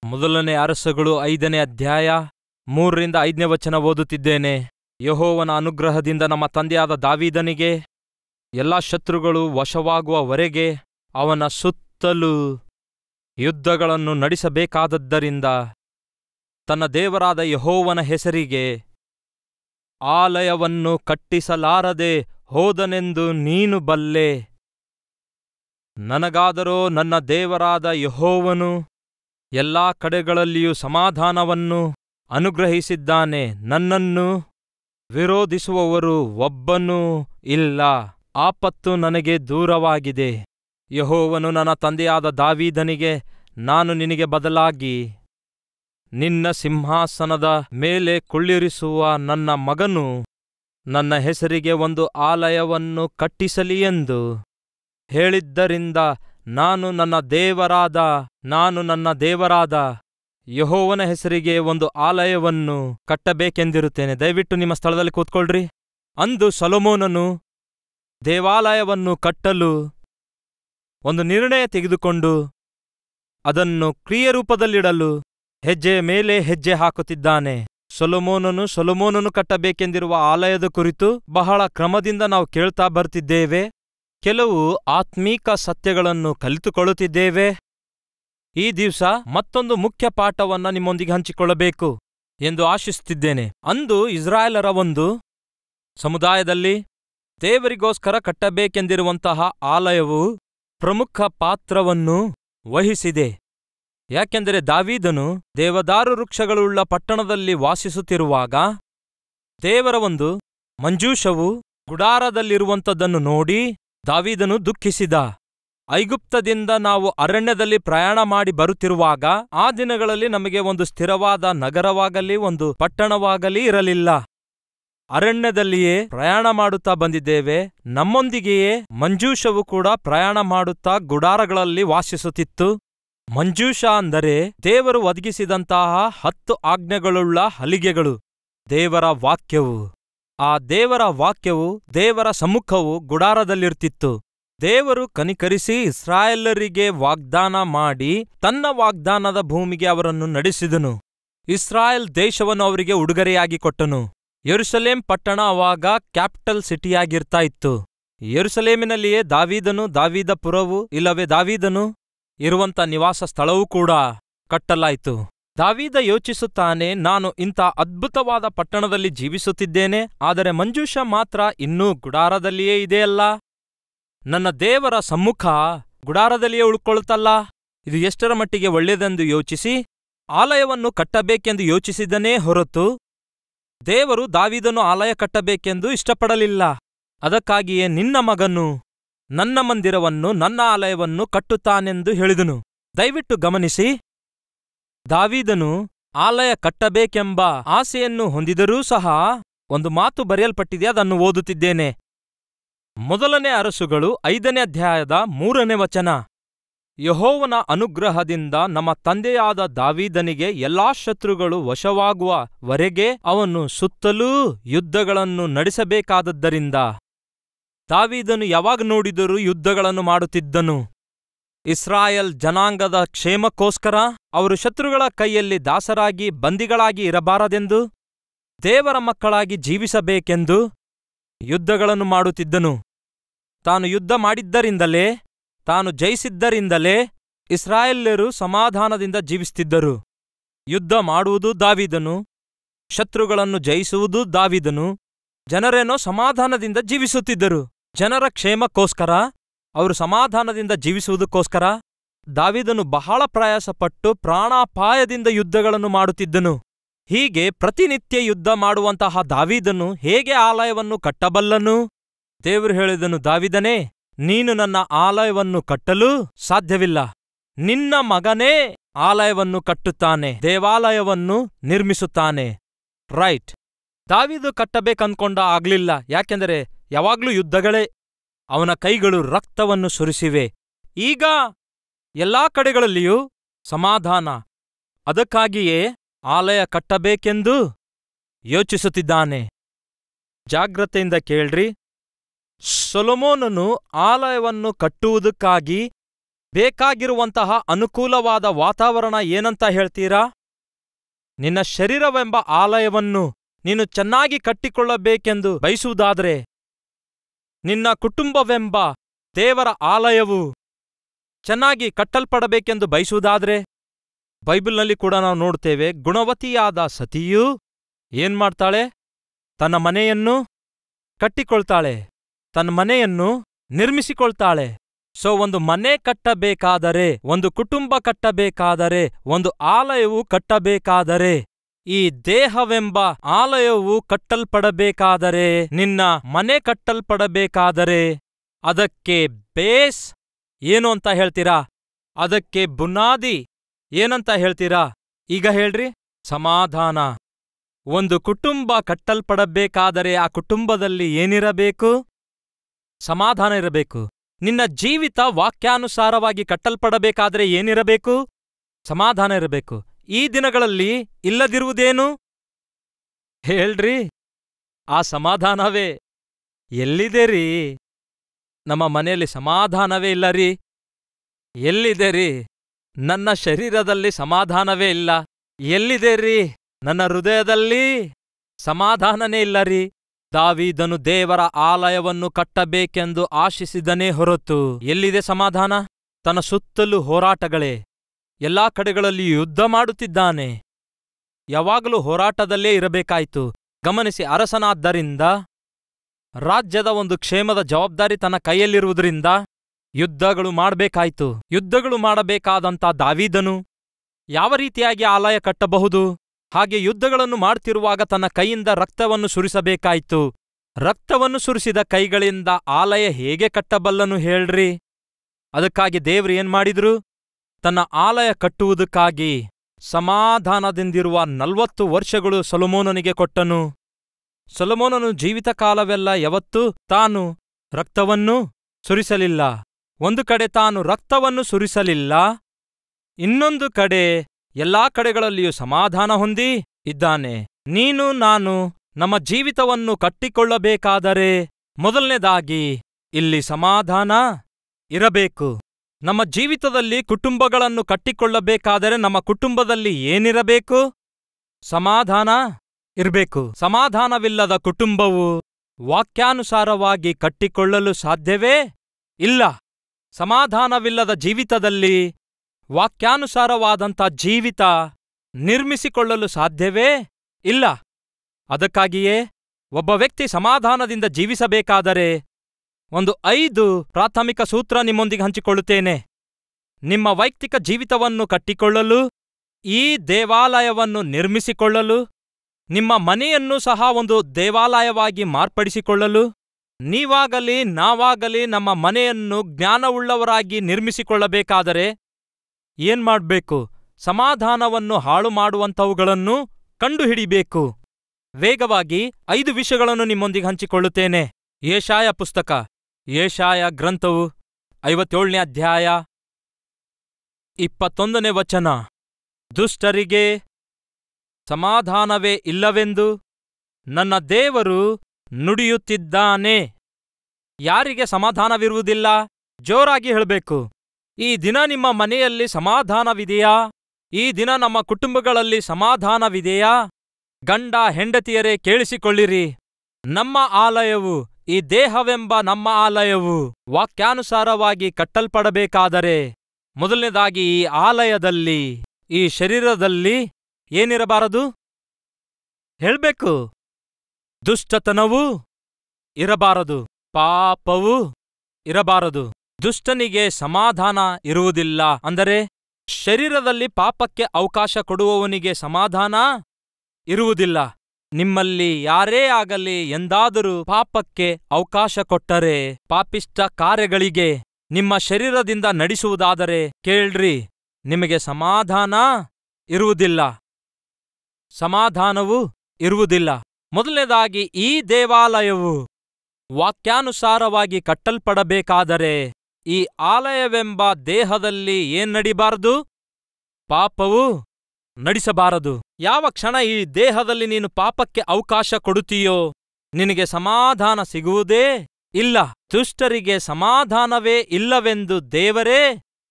ಮೊದಲನೇ ಅರಸಗಳು ಐದನೇ ಅಧ್ಯಾಯ ಮೂರರಿಂದ ಐದನೇ ವಚನ ಓದುತ್ತಿದ್ದೇನೆ ಯಹೋವನ ಅನುಗ್ರಹದಿಂದ ನಮ್ಮ ತಂದೆಯಾದ ದಾವೀದನಿಗೆ ಎಲ್ಲಾ ಶತ್ರುಗಳು ವಶವಾಗುವವರೆಗೆ ಅವನ ಸುತ್ತಲೂ ಯುದ್ಧಗಳನ್ನು ನಡೆಸಬೇಕಾದದ್ದರಿಂದ ತನ್ನ ದೇವರಾದ ಯಹೋವನ ಹೆಸರಿಗೆ ಆಲಯವನ್ನು ಕಟ್ಟಿಸಲಾರದೆ ಹೋದನೆಂದು ನೀನು ಬಲ್ಲೆ ನನಗಾದರೋ ನನ್ನ ದೇವರಾದ ಯಹೋವನು ಎಲ್ಲಾ ಕಡೆಗಳಲ್ಲಿಯೂ ಸಮಾಧಾನವನ್ನು ಅನುಗ್ರಹಿಸಿದ್ದಾನೆ ನನ್ನನ್ನು ವಿರೋಧಿಸುವವರು ಒಬ್ಬನೂ ಇಲ್ಲ ಆಪತ್ತು ನನಗೆ ದೂರವಾಗಿದೆ ಯಹೋವನು ನನ್ನ ತಂದೆಯಾದ ದಾವೀದನಿಗೆ ನಾನು ನಿನಗೆ ಬದಲಾಗಿ ನಿನ್ನ ಸಿಂಹಾಸನದ ಮೇಲೆ ಕುಳ್ಳಿರಿಸುವ ನನ್ನ ಮಗನು ನನ್ನ ಹೆಸರಿಗೆ ಒಂದು ಆಲಯವನ್ನು ಕಟ್ಟಿಸಲಿ ಎಂದು ಹೇಳಿದ್ದರಿಂದ ನಾನು ನನ್ನ ದೇವರಾದ ನಾನು ನನ್ನ ದೇವರಾದ ಯಹೋವನ ಹೆಸರಿಗೆ ಒಂದು ಆಲಯವನ್ನು ಕಟ್ಟಬೇಕೆಂದಿರುತ್ತೇನೆ ದಯವಿಟ್ಟು ನಿಮ್ಮ ಸ್ಥಳದಲ್ಲಿ ಕೂತ್ಕೊಳ್ರಿ ಅಂದು ಸೊಲೊಮೋನನು ದೇವಾಲಯವನ್ನು ಕಟ್ಟಲು ಒಂದು ನಿರ್ಣಯ ತೆಗೆದುಕೊಂಡು ಅದನ್ನು ಕ್ರಿಯರೂಪದಲ್ಲಿಡಲು ಹೆಜ್ಜೆ ಮೇಲೆ ಹೆಜ್ಜೆ ಹಾಕುತ್ತಿದ್ದಾನೆ ಸೊಲೊಮೋನನು ಸೊಲೊಮೋನನು ಕಟ್ಟಬೇಕೆಂದಿರುವ ಆಲಯದ ಕುರಿತು ಬಹಳ ಕ್ರಮದಿಂದ ನಾವು ಕೇಳ್ತಾ ಬರ್ತಿದ್ದೇವೆ ಕೆಲವು ಆತ್ಮೀಕ ಸತ್ಯಗಳನ್ನು ಕಲಿತುಕೊಳ್ಳುತ್ತಿದ್ದೇವೆ ಈ ದಿವಸ ಮತ್ತೊಂದು ಮುಖ್ಯ ಪಾಠವನ್ನ ನಿಮ್ಮೊಂದಿಗೆ ಹಂಚಿಕೊಳ್ಳಬೇಕು ಎಂದು ಆಶಿಸುತ್ತಿದ್ದೇನೆ ಅಂದು ಇಸ್ರಾಯೇಲರ ಒಂದು ಸಮುದಾಯದಲ್ಲಿ ದೇವರಿಗೋಸ್ಕರ ಕಟ್ಟಬೇಕೆಂದಿರುವಂತಹ ಆಲಯವು ಪ್ರಮುಖ ಪಾತ್ರವನ್ನು ವಹಿಸಿದೆ ಯಾಕೆಂದರೆ ದಾವೀದನು ದೇವದಾರು ವೃಕ್ಷಗಳುಳ್ಳ ಪಟ್ಟಣದಲ್ಲಿ ವಾಸಿಸುತ್ತಿರುವಾಗ ದೇವರ ಒಂದು ಮಂಜೂಷವು ಗುಡಾರದಲ್ಲಿರುವಂಥದ್ದನ್ನು ನೋಡಿ ದಾವೀದನು ದುಃಖಿಸಿದ ಐಗುಪ್ತದಿಂದ ನಾವು ಅರಣ್ಯದಲ್ಲಿ ಪ್ರಯಾಣ ಮಾಡಿ ಬರುತ್ತಿರುವಾಗ ಆ ದಿನಗಳಲ್ಲಿ ನಮಗೆ ಒಂದು ಸ್ಥಿರವಾದ ನಗರವಾಗಲಿ ಒಂದು ಪಟ್ಟಣವಾಗಲಿ ಇರಲಿಲ್ಲ ಅರಣ್ಯದಲ್ಲಿಯೇ ಪ್ರಯಾಣ ಮಾಡುತ್ತಾ ಬಂದಿದ್ದೇವೆ ನಮ್ಮೊಂದಿಗೆಯೇ ಮಂಜೂಷವು ಕೂಡ ಪ್ರಯಾಣ ಮಾಡುತ್ತಾ ಗುಡಾರಗಳಲ್ಲಿ ವಾಸಿಸುತ್ತಿತ್ತು ಮಂಜೂಷ ಅಂದರೆ ದೇವರು ಒದಗಿಸಿದಂತಹ ಹತ್ತು ಆಜ್ಞೆಗಳುಳ್ಳ ಹಲಿಗೆಗಳು ದೇವರ ವಾಕ್ಯವು ಆ ದೇವರ ವಾಕ್ಯವು ದೇವರ ಸಮ್ಮುಖವು ಗುಡಾರದಲ್ಲಿರ್ತಿತ್ತು ದೇವರು ಕನಿಕರಿಸಿ ಇಸ್ರಾಯೇಲರಿಗೆ ವಾಗ್ದಾನ ಮಾಡಿ ತನ್ನ ವಾಗ್ದಾನದ ಭೂಮಿಗೆ ಅವರನ್ನು ನಡೆಸಿದನು ಇಸ್ರಾಯೇಲ್ ದೇಶವನ್ನು ಅವರಿಗೆ ಉಡುಗೊರೆಯಾಗಿ ಕೊಟ್ಟನು ಯೆರೂಸಲೇಂ ಪಟ್ಟಣ ಅವಾಗ ಕ್ಯಾಪಿಟಲ್ ಸಿಟಿಯಾಗಿರ್ತಾ ಇತ್ತು ಯೆರೂಸಲೇಮಿನಲ್ಲಿಯೇ ದಾವೀದನು ದಾವೀದ ಪುರವು ಇಲ್ಲವೇ ದಾವೀದನು ಇರುವಂತ ನಿವಾಸ ಸ್ಥಳವೂ ಕೂಡ ಕಟ್ಟಲಾಯಿತು ದಾವೀದ ಯೋಚಿಸುತ್ತಾನೆ ನಾನು ಇಂಥ ಅದ್ಭುತವಾದ ಪಟ್ಟಣದಲ್ಲಿ ಜೀವಿಸುತ್ತಿದ್ದೇನೆ ಆದರೆ ಮಂಜೂಷ ಮಾತ್ರ ಇನ್ನೂ ಗುಡಾರದಲ್ಲಿಯೇ ಇದೆಯಲ್ಲ ನನ್ನ ದೇವರ ಸಮ್ಮುಖ ಗುಡಾರದಲ್ಲಿಯೇ ಉಳ್ಕೊಳ್ತಲ್ಲ ಇದು ಎಷ್ಟರ ಮಟ್ಟಿಗೆ ಒಳ್ಳೆಯದೆಂದು ಯೋಚಿಸಿ ಆಲಯವನ್ನು ಕಟ್ಟಬೇಕೆಂದು ಯೋಚಿಸಿದನೇ ಹೊರತು ದೇವರು ದಾವಿದನು ಆಲಯ ಕಟ್ಟಬೇಕೆಂದು ಇಷ್ಟಪಡಲಿಲ್ಲ ಅದಕ್ಕಾಗಿಯೇ ನಿನ್ನ ಮಗನು ನನ್ನ ಮಂದಿರವನ್ನು ನನ್ನ ಆಲಯವನ್ನು ಕಟ್ಟುತ್ತಾನೆಂದು ಹೇಳಿದನು ದಯವಿಟ್ಟು ಗಮನಿಸಿ ದಾವೀದನು ಆಲಯ ಕಟ್ಟಬೇಕೆಂಬ ಆಸೆಯನ್ನು ಹೊಂದಿದರೂ ಸಹ ಒಂದು ಮಾತು ಬರೆಯಲ್ಪಟ್ಟಿದೆ ಅದನ್ನು ಓದುತ್ತಿದ್ದೇನೆ ಮೊದಲನೇ ಅರಸುಗಳು ಐದನೇ ಅಧ್ಯಾಯದ ಮೂರನೇ ವಚನ ಯಹೋವನ ಅನುಗ್ರಹದಿಂದ ನಮ್ಮ ತಂದೆಯಾದ ದಾವೀದನಿಗೆ ಎಲ್ಲಾ ಶತ್ರುಗಳು ವಶವಾಗುವವರೆಗೆ ಅವನು ಸುತ್ತಲೂ ಯುದ್ಧಗಳನ್ನು ನಡೆಸಬೇಕಾದದ್ದರಿಂದ ದಾವೀದನು ಯಾವಾಗ ನೋಡಿದರೂ ಯುದ್ಧಗಳನ್ನು ಮಾಡುತ್ತಿದ್ದನು ಇಸ್ರಾಯೇಲ್ ಜನಾಂಗದ ಕ್ಷೇಮಕ್ಕೋಸ್ಕರ ಅವರು ಶತ್ರುಗಳ ಕೈಯಲ್ಲಿ ದಾಸರಾಗಿ ಬಂದಿಗಳಾಗಿ ಇರಬಾರದೆಂದು ದೇವರ ಮಕ್ಕಳಾಗಿ ಜೀವಿಸಬೇಕೆಂದು ಯುದ್ಧಗಳನ್ನು ಮಾಡುತ್ತಿದ್ದನು ತಾನು ಯುದ್ಧ ಮಾಡಿದ್ದರಿಂದಲೇ ತಾನು ಜಯಿಸಿದ್ದರಿಂದಲೇ ಇಸ್ರಾಯೇಲ್ಯರು ಸಮಾಧಾನದಿಂದ ಜೀವಿಸುತ್ತಿದ್ದರು ಯುದ್ಧ ಮಾಡುವುದು ದಾವಿದನು ಶತ್ರುಗಳನ್ನು ಜಯಿಸುವುದು ದಾವಿದನು ಜನರೇನೋ ಸಮಾಧಾನದಿಂದ ಜೀವಿಸುತ್ತಿದ್ದರು ಜನರ ಕ್ಷೇಮಕ್ಕೋಸ್ಕರ ಅವರು ಸಮಾಧಾನದಿಂದ ಜೀವಿಸುವುದಕ್ಕೋಸ್ಕರ ದಾವಿದನು ಬಹಳ ಪ್ರಯಾಸಪಟ್ಟು ಪ್ರಾಣಾಪಾಯದಿಂದ ಯುದ್ಧಗಳನ್ನು ಮಾಡುತ್ತಿದ್ದನು ಹೀಗೆ ಪ್ರತಿನಿತ್ಯ ಯುದ್ಧ ಮಾಡುವಂತಹ ದಾವಿದನು ಹೇಗೆ ಆಲಯವನ್ನು ಕಟ್ಟಬಲ್ಲನು ದೇವರು ಹೇಳಿದನು ದಾವಿದನೇ ನೀನು ನನ್ನ ಆಲಯವನ್ನು ಕಟ್ಟಲು ಸಾಧ್ಯವಿಲ್ಲ ನಿನ್ನ ಮಗನೇ ಆಲಯವನ್ನು ಕಟ್ಟುತ್ತಾನೆ ದೇವಾಲಯವನ್ನು ನಿರ್ಮಿಸುತ್ತಾನೆ ರೈಟ್ ದಾವಿದು ಕಟ್ಟಬೇಕನ್ಕೊಂಡ ಆಗ್ಲಿಲ್ಲ ಯಾಕೆಂದರೆ ಯಾವಾಗ್ಲೂ ಯುದ್ಧಗಳೇ ಅವನ ಕೈಗಳು ರಕ್ತವನ್ನು ಸುರಿಸಿವೆ ಈಗ ಎಲ್ಲಾ ಕಡೆಗಳಲ್ಲಿಯೂ ಸಮಾಧಾನ ಅದಕ್ಕಾಗಿಯೇ ಆಲಯ ಕಟ್ಟಬೇಕೆಂದು ಯೋಚಿಸುತ್ತಿದ್ದಾನೆ ಜಾಗ್ರತೆಯಿಂದ ಕೇಳ್ರಿ ಸೊಲೊಮೋನನು ಆಲಯವನ್ನು ಕಟ್ಟುವುದಕ್ಕಾಗಿ ಬೇಕಾಗಿರುವಂತಹ ಅನುಕೂಲವಾದ ವಾತಾವರಣ ಏನಂತ ಹೇಳ್ತೀರಾ ನಿನ್ನ ಶರೀರವೆಂಬ ಆಲಯವನ್ನು ನೀನು ಚೆನ್ನಾಗಿ ಕಟ್ಟಿಕೊಳ್ಳಬೇಕೆಂದು ಬಯಸುವುದಾದ್ರೆ ನಿನ್ನ ಕುಟುಂಬವೆಂಬ ದೇವರ ಆಲಯವು ಚೆನ್ನಾಗಿ ಕಟ್ಟಲ್ಪಡಬೇಕೆಂದು ಬಯಸುವುದಾದ್ರೆ ಬೈಬಲ್ನಲ್ಲಿ ಕೂಡ ನಾವು ನೋಡ್ತೇವೆ ಗುಣವತಿಯಾದ ಸತಿಯೂ ಏನ್ ಮಾಡ್ತಾಳೆ ತನ್ನ ಮನೆಯನ್ನು ಕಟ್ಟಿಕೊಳ್ತಾಳೆ ತನ್ನ ಮನೆಯನ್ನು ನಿರ್ಮಿಸಿಕೊಳ್ತಾಳೆ ಸೊ ಒಂದು ಮನೆ ಕಟ್ಟಬೇಕಾದರೆ ಒಂದು ಕುಟುಂಬ ಕಟ್ಟಬೇಕಾದರೆ ಒಂದು ಆಲಯವು ಕಟ್ಟಬೇಕಾದರೆ ಈ ದೇಹವೆಂಬ ಆಲಯವು ಕಟ್ಟಲ್ಪಡಬೇಕಾದರೆ ನಿನ್ನ ಮನೆ ಕಟ್ಟಲ್ಪಡಬೇಕಾದರೆ ಅದಕ್ಕೆ ಬೇಸ್ ಏನು ಅಂತ ಹೇಳ್ತೀರಾ ಅದಕ್ಕೆ ಬುನಾದಿ ಏನಂತ ಹೇಳ್ತೀರಾ ಈಗ ಹೇಳ್ರಿ ಸಮಾಧಾನ ಒಂದು ಕುಟುಂಬ ಕಟ್ಟಲ್ಪಡಬೇಕಾದರೆ ಆ ಕುಟುಂಬದಲ್ಲಿ ಏನಿರಬೇಕು ಸಮಾಧಾನ ಇರಬೇಕು ನಿನ್ನ ಜೀವಿತ ವಾಕ್ಯಾನುಸಾರವಾಗಿ ಕಟ್ಟಲ್ಪಡಬೇಕಾದರೆ ಏನಿರಬೇಕು ಸಮಾಧಾನ ಇರಬೇಕು ಈ ದಿನಗಳಲ್ಲಿ ಇಲ್ಲದಿರುವುದೇನು ಹೇಳ್ರಿ ಆ ಸಮಾಧಾನವೇ ಎಲ್ಲಿದೆ ರೀ ನಮ್ಮ ಮನೆಯಲ್ಲಿ ಸಮಾಧಾನವೇ ಇಲ್ಲ ರೀ ಎಲ್ಲಿದೆ ರೀ ನನ್ನ ಶರೀರದಲ್ಲಿ ಸಮಾಧಾನವೇ ಇಲ್ಲ ಎಲ್ಲಿದೆ ರೀ ನನ್ನ ಹೃದಯದಲ್ಲಿ ಸಮಾಧಾನನೇ ಇಲ್ಲ ರೀ ದಾವೀದನು ದೇವರ ಆಲಯವನ್ನು ಕಟ್ಟಬೇಕೆಂದು ಆಶಿಸಿದನೇ ಹೊರತು ಎಲ್ಲಿದೆ ಸಮಾಧಾನ ತನ್ನ ಸುತ್ತಲೂ ಹೋರಾಟಗಳೇ ಎಲ್ಲಾ ಕಡೆಗಳಲ್ಲಿ ಯುದ್ಧ ಮಾಡುತ್ತಿದ್ದಾನೆ ಯಾವಾಗಲೂ ಹೋರಾಟದಲ್ಲೇ ಇರಬೇಕಾಯಿತು ಗಮನಿಸಿ ಅರಸನಾದ್ದರಿಂದ ರಾಜ್ಯದ ಒಂದು ಕ್ಷೇಮದ ಜವಾಬ್ದಾರಿ ತನ್ನ ಕೈಯಲ್ಲಿರುವುದರಿಂದ ಯುದ್ಧಗಳು ಮಾಡಬೇಕಾಯಿತು ಯುದ್ಧಗಳು ಮಾಡಬೇಕಾದಂಥ ದಾವೀದನು ಯಾವ ರೀತಿಯಾಗಿ ಆಲಯ ಕಟ್ಟಬಹುದು ಹಾಗೆ ಯುದ್ಧಗಳನ್ನು ಮಾಡ್ತಿರುವಾಗ ತನ್ನ ಕೈಯಿಂದ ರಕ್ತವನ್ನು ಸುರಿಸಬೇಕಾಯಿತು ರಕ್ತವನ್ನು ಸುರಿಸಿದ ಕೈಗಳಿಂದ ಆಲಯ ಹೇಗೆ ಕಟ್ಟಬಲ್ಲನು ಹೇಳ್ರಿ ಅದಕ್ಕಾಗಿ ದೇವ್ರು ಏನ್ ಮಾಡಿದ್ರು ತನ್ನ ಆಲಯ ಕಟ್ಟುವುದಕ್ಕಾಗಿ ಸಮಾಧಾನದಿಂದಿರುವ ನಲ್ವತ್ತು ವರ್ಷಗಳು ಸೊಲೊಮೋನನಿಗೆ ಕೊಟ್ಟನು ಸೊಲೊಮೋನನು ಜೀವಿತಕಾಲವೆಲ್ಲ ಯಾವತ್ತೂ ತಾನು ರಕ್ತವನ್ನು ಸುರಿಸಲಿಲ್ಲ ಒಂದು ಕಡೆ ತಾನು ರಕ್ತವನ್ನು ಸುರಿಸಲಿಲ್ಲ ಇನ್ನೊಂದು ಕಡೆ ಎಲ್ಲಾ ಕಡೆಗಳಲ್ಲಿಯೂ ಸಮಾಧಾನ ಹೊಂದಿ ಇದ್ದಾನೆ ನೀನು ನಾನು ನಮ್ಮ ಜೀವಿತವನ್ನು ಕಟ್ಟಿಕೊಳ್ಳಬೇಕಾದರೆ ಮೊದಲನೇದಾಗಿ ಇಲ್ಲಿ ಸಮಾಧಾನ ಇರಬೇಕು ನಮ್ಮ ಜೀವಿತದಲ್ಲಿ ಕುಟುಂಬಗಳನ್ನು ಕಟ್ಟಿಕೊಳ್ಳಬೇಕಾದರೆ ನಮ್ಮ ಕುಟುಂಬದಲ್ಲಿ ಏನಿರಬೇಕು ಸಮಾಧಾನ ಇರಬೇಕು ಸಮಾಧಾನವಿಲ್ಲದ ಕುಟುಂಬವು ವಾಕ್ಯಾನುಸಾರವಾಗಿ ಕಟ್ಟಿಕೊಳ್ಳಲು ಸಾಧ್ಯವೇ ಇಲ್ಲ ಸಮಾಧಾನವಿಲ್ಲದ ಜೀವಿತದಲ್ಲಿ ವಾಕ್ಯಾನುಸಾರವಾದಂಥ ಜೀವಿತ ನಿರ್ಮಿಸಿಕೊಳ್ಳಲು ಸಾಧ್ಯವೇ ಇಲ್ಲ ಅದಕ್ಕಾಗಿಯೇ ಒಬ್ಬ ವ್ಯಕ್ತಿ ಸಮಾಧಾನದಿಂದ ಜೀವಿಸಬೇಕಾದರೆ ಒಂದು ಐದು ಪ್ರಾಥಮಿಕ ಸೂತ್ರ ನಿಮ್ಮೊಂದಿಗೆ ಹಂಚಿಕೊಳ್ಳುತ್ತೇನೆ ನಿಮ್ಮ ವೈಯಕ್ತಿಕ ಜೀವಿತವನ್ನು ಕಟ್ಟಿಕೊಳ್ಳಲು ಈ ದೇವಾಲಯವನ್ನು ನಿರ್ಮಿಸಿಕೊಳ್ಳಲು ನಿಮ್ಮ ಮನೆಯನ್ನು ಸಹ ಒಂದು ದೇವಾಲಯವಾಗಿ ಮಾರ್ಪಡಿಸಿಕೊಳ್ಳಲು ನೀವಾಗಲಿ ನಾವಾಗಲಿ ನಮ್ಮ ಮನೆಯನ್ನು ಜ್ಞಾನವುಳ್ಳವರಾಗಿ ನಿರ್ಮಿಸಿಕೊಳ್ಳಬೇಕಾದರೆ ಏನ್ ಮಾಡ್ಬೇಕು ಸಮಾಧಾನವನ್ನು ಹಾಳು ಮಾಡುವಂಥವುಗಳನ್ನು ಕಂಡುಹಿಡಿಬೇಕು ವೇಗವಾಗಿ ಐದು ವಿಷಯಗಳನ್ನು ನಿಮ್ಮೊಂದಿಗೆ ಹಂಚಿಕೊಳ್ಳುತ್ತೇನೆ ಏಷಾಯ ಪುಸ್ತಕ ಏಷಾಯ ಗ್ರಂಥವು ಐವತ್ತೇಳನೇ ಅಧ್ಯಾಯ ಇಪ್ಪತ್ತೊಂದನೇ ವಚನ ದುಷ್ಟರಿಗೆ ಸಮಾಧಾನವೇ ಇಲ್ಲವೆಂದು ನನ್ನ ದೇವರು ನುಡಿಯುತ್ತಿದ್ದಾನೆ ಯಾರಿಗೆ ಸಮಾಧಾನವಿರುವುದಿಲ್ಲ ಜೋರಾಗಿ ಹೇಳಬೇಕು ಈ ದಿನ ನಿಮ್ಮ ಮನೆಯಲ್ಲಿ ಸಮಾಧಾನವಿದೆಯಾ ಈ ದಿನ ನಮ್ಮ ಕುಟುಂಬಗಳಲ್ಲಿ ಸಮಾಧಾನವಿದೆಯಾ ಗಂಡ ಹೆಂಡತಿಯರೇ ಕೇಳಿಸಿಕೊಳ್ಳಿರಿ ನಮ್ಮ ಆಲಯವು ಈ ದೇಹವೆಂಬ ನಮ್ಮ ಆಲಯವು ವಾಕ್ಯಾನುಸಾರವಾಗಿ ಕಟ್ಟಲ್ಪಡಬೇಕಾದರೆ ಮೊದಲನೇದಾಗಿ ಈ ಆಲಯದಲ್ಲಿ ಈ ಶರೀರದಲ್ಲಿ ಏನಿರಬಾರದು ಹೇಳ್ಬೇಕು ದುಷ್ಟತನವೂ ಇರಬಾರದು ಪಾಪವೂ ಇರಬಾರದು ದುಷ್ಟನಿಗೆ ಸಮಾಧಾನ ಇರುವುದಿಲ್ಲ ಅಂದರೆ ಶರೀರದಲ್ಲಿ ಪಾಪಕ್ಕೆ ಅವಕಾಶ ಕೊಡುವವನಿಗೆ ಸಮಾಧಾನ ಇರುವುದಿಲ್ಲ ನಿಮ್ಮಲ್ಲಿ ಯಾರೇ ಆಗಲಿ ಎಂದಾದರೂ ಪಾಪಕ್ಕೆ ಅವಕಾಶ ಕೊಟ್ಟರೆ ಪಾಪಿಷ್ಟ ಕಾರ್ಯಗಳಿಗೆ ನಿಮ್ಮ ಶರೀರದಿಂದ ನಡೆಸುವುದಾದರೆ ಕೇಳ್ರಿ ನಿಮಗೆ ಸಮಾಧಾನ ಇರುವುದಿಲ್ಲ ಸಮಾಧಾನವೂ ಇರುವುದಿಲ್ಲ ಮೊದಲನೇದಾಗಿ ಈ ದೇವಾಲಯವು ವಾಕ್ಯಾನುಸಾರವಾಗಿ ಕಟ್ಟಲ್ಪಡಬೇಕಾದರೆ ಈ ಆಲಯವೆಂಬ ದೇಹದಲ್ಲಿ ಏನ್ ನಡಿಬಾರದು ಪಾಪವು ನಡೆಸಬಾರದು ಯಾವ ಕ್ಷಣ ಈ ದೇಹದಲ್ಲಿ ನೀನು ಪಾಪಕ್ಕೆ ಅವಕಾಶ ಕೊಡುತ್ತೀಯೋ ನಿನಗೆ ಸಮಾಧಾನ ಸಿಗುವುದೇ ಇಲ್ಲ ದುಷ್ಟರಿಗೆ ಸಮಾಧಾನವೇ ಇಲ್ಲವೆಂದು ದೇವರೇ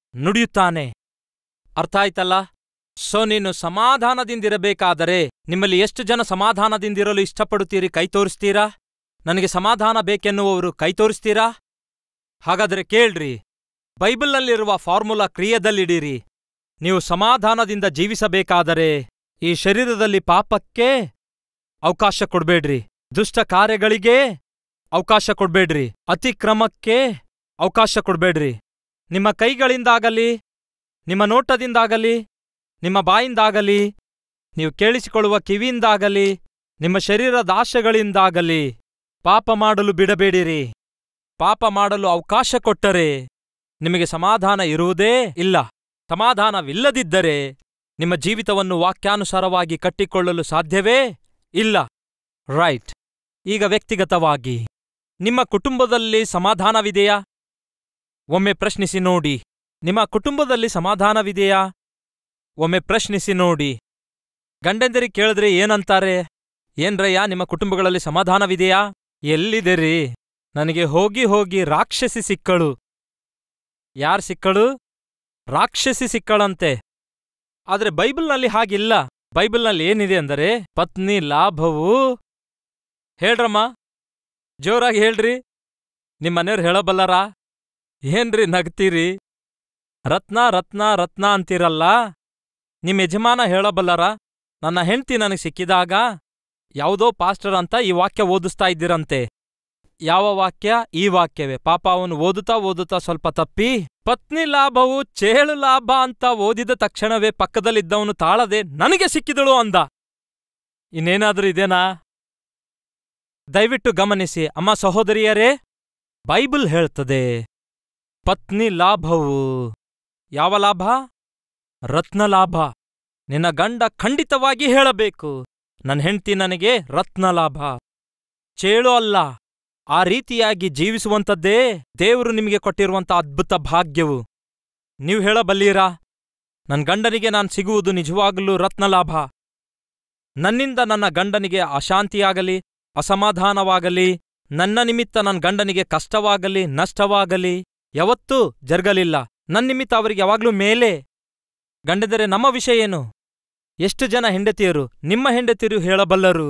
ನುಡಿಯುತ್ತಾನೆ ಅರ್ಥ ಆಯ್ತಲ್ಲ ಸೊ ನೀನು ಸಮಾಧಾನದಿಂದಿರಬೇಕಾದರೆ ನಿಮ್ಮಲ್ಲಿ ಎಷ್ಟು ಜನ ಸಮಾಧಾನದಿಂದಿರಲು ಇಷ್ಟಪಡುತ್ತೀರಿ ಕೈ ತೋರಿಸ್ತೀರಾ ನನಗೆ ಸಮಾಧಾನ ಬೇಕೆನ್ನುವವರು ಕೈ ತೋರಿಸ್ತೀರಾ ಹಾಗಾದರೆ ಕೇಳ್ರಿ ಬೈಬಲ್ನಲ್ಲಿರುವ ಫಾರ್ಮುಲಾ ಕ್ರಿಯೆದಲ್ಲಿಡಿರಿ ನೀವು ಸಮಾಧಾನದಿಂದ ಜೀವಿಸಬೇಕಾದರೆ ಈ ಶರೀರದಲ್ಲಿ ಪಾಪಕ್ಕೆ ಅವಕಾಶ ಕೊಡ್ಬೇಡ್ರಿ ದುಷ್ಟ ಕಾರ್ಯಗಳಿಗೆ ಅವಕಾಶ ಕೊಡ್ಬೇಡ್ರಿ ಅತಿಕ್ರಮಕ್ಕೆ ಅವಕಾಶ ಕೊಡ್ಬೇಡ್ರಿ ನಿಮ್ಮ ಕೈಗಳಿಂದಾಗಲಿ ನಿಮ್ಮ ನೋಟದಿಂದಾಗಲಿ ನಿಮ್ಮ ಬಾಯಿಂದಾಗಲಿ ನೀವು ಕೇಳಿಸಿಕೊಳ್ಳುವ ಕಿವಿಯಿಂದಾಗಲಿ ನಿಮ್ಮ ಶರೀರದ ಆಶೆಗಳಿಂದಾಗಲಿ ಪಾಪ ಮಾಡಲು ಬಿಡಬೇಡಿರಿ ಪಾಪ ಮಾಡಲು ಅವಕಾಶ ಕೊಟ್ಟರೆ ನಿಮಗೆ ಸಮಾಧಾನ ಇರುವುದೇ ಇಲ್ಲ ಸಮಾಧಾನವಿಲ್ಲದಿದ್ದರೆ ನಿಮ್ಮ ಜೀವಿತವನ್ನು ವಾಕ್ಯಾನುಸಾರವಾಗಿ ಕಟ್ಟಿಕೊಳ್ಳಲು ಸಾಧ್ಯವೇ ಇಲ್ಲ ರೈಟ್ ಈಗ ವ್ಯಕ್ತಿಗತವಾಗಿ ನಿಮ್ಮ ಕುಟುಂಬದಲ್ಲಿ ಸಮಾಧಾನವಿದೆಯಾ ಒಮ್ಮೆ ಪ್ರಶ್ನಿಸಿ ನೋಡಿ ನಿಮ್ಮ ಕುಟುಂಬದಲ್ಲಿ ಸಮಾಧಾನವಿದೆಯಾ ಒಮ್ಮೆ ಪ್ರಶ್ನಿಸಿ ನೋಡಿ ಗಂಡಂದಿರಿಗೆ ಕೇಳಿದ್ರೆ ಏನಂತಾರೆ ಏನ್ರಯ್ಯ ನಿಮ್ಮ ಕುಟುಂಬಗಳಲ್ಲಿ ಸಮಾಧಾನವಿದೆಯಾ ಎಲ್ಲಿದೆ ನನಗೆ ಹೋಗಿ ಹೋಗಿ ರಾಕ್ಷಸಿ ಸಿಕ್ಕಳು ಯಾರ್ ಸಿಕ್ಕಳು ರಾಕ್ಷಸಿ ಸಿಕ್ಕಳಂತೆ ಆದ್ರೆ ಬೈಬಲ್ನಲ್ಲಿ ಹಾಗಿಲ್ಲ ಬೈಬಲ್ನಲ್ಲಿ ಏನಿದೆ ಅಂದರೆ ಪತ್ನಿ ಲಾಭವು ಹೇಳ್ರಮ್ಮ ಜೋರಾಗಿ ಹೇಳ್ರಿ ನಿಮ್ಮನೆಯವ್ರು ಹೇಳಬಲ್ಲರಾ ಏನ್ರಿ ನಗ್ತೀರಿ ರತ್ನ ರತ್ನ ರತ್ನ ಅಂತೀರಲ್ಲ ನಿಮ್ ಯಜಮಾನ ಹೇಳಬಲ್ಲರ ನನ್ನ ಹೆಂಡ್ತಿ ನನಗೆ ಸಿಕ್ಕಿದಾಗ ಯಾವುದೋ ಪಾಸ್ಟರ್ ಅಂತ ಈ ವಾಕ್ಯ ಓದಿಸ್ತಾ ಇದ್ದಿರಂತೆ ಯಾವ ವಾಕ್ಯ ಈ ವಾಕ್ಯವೇ ಪಾಪ ಅವನು ಓದುತ್ತಾ ಓದುತ್ತಾ ಸ್ವಲ್ಪ ತಪ್ಪಿ ಪತ್ನಿ ಲಾಭವು ಚೇಳು ಲಾಭ ಅಂತ ಓದಿದ ತಕ್ಷಣವೇ ಪಕ್ಕದಲ್ಲಿದ್ದವನು ತಾಳದೆ ನನಗೆ ಸಿಕ್ಕಿದಳು ಅಂದ ಇನ್ನೇನಾದ್ರೂ ಇದೇನಾ ದಯವಿಟ್ಟು ಗಮನಿಸಿ ಅಮ್ಮ ಸಹೋದರಿಯರೇ ಬೈಬಲ್ ಹೇಳ್ತದೆ ಪತ್ನಿ ಲಾಭವು ಯಾವ ಲಾಭ ರತ್ನ ಲಾಭ ನಿನ್ನ ಗಂಡ ಖಂಡಿತವಾಗಿ ಹೇಳಬೇಕು ನನ್ನ ಹೆಂಡ್ತಿ ನನಗೆ ರತ್ನ ಲಾಭ ಚೇಳು ಅಲ್ಲ ಆ ರೀತಿಯಾಗಿ ಜೀವಿಸುವಂಥದ್ದೇ ದೇವರು ನಿಮಗೆ ಕೊಟ್ಟಿರುವಂಥ ಅದ್ಭುತ ಭಾಗ್ಯವು ನೀವು ಹೇಳಬಲ್ಲೀರಾ ನನ್ನ ಗಂಡನಿಗೆ ನಾನು ಸಿಗುವುದು ನಿಜವಾಗಲೂ ರತ್ನ ಲಾಭ ನನ್ನಿಂದ ನನ್ನ ಗಂಡನಿಗೆ ಅಶಾಂತಿಯಾಗಲಿ ಅಸಮಾಧಾನವಾಗಲಿ ನನ್ನ ನಿಮಿತ್ತ ನನ್ನ ಗಂಡನಿಗೆ ಕಷ್ಟವಾಗಲಿ ನಷ್ಟವಾಗಲಿ ಯಾವತ್ತೂ ಜರುಗಲಿಲ್ಲ ನನ್ನ ನಿಮಿತ್ತ ಅವರಿಗೆ ಯಾವಾಗ್ಲೂ ಮೇಲೆ ಗಂಡದರೆ ನಮ್ಮ ವಿಷಯ ಏನು ಎಷ್ಟು ಜನ ಹೆಂಡತಿಯರು ನಿಮ್ಮ ಹೆಂಡತಿಯರು ಹೇಳಬಲ್ಲರು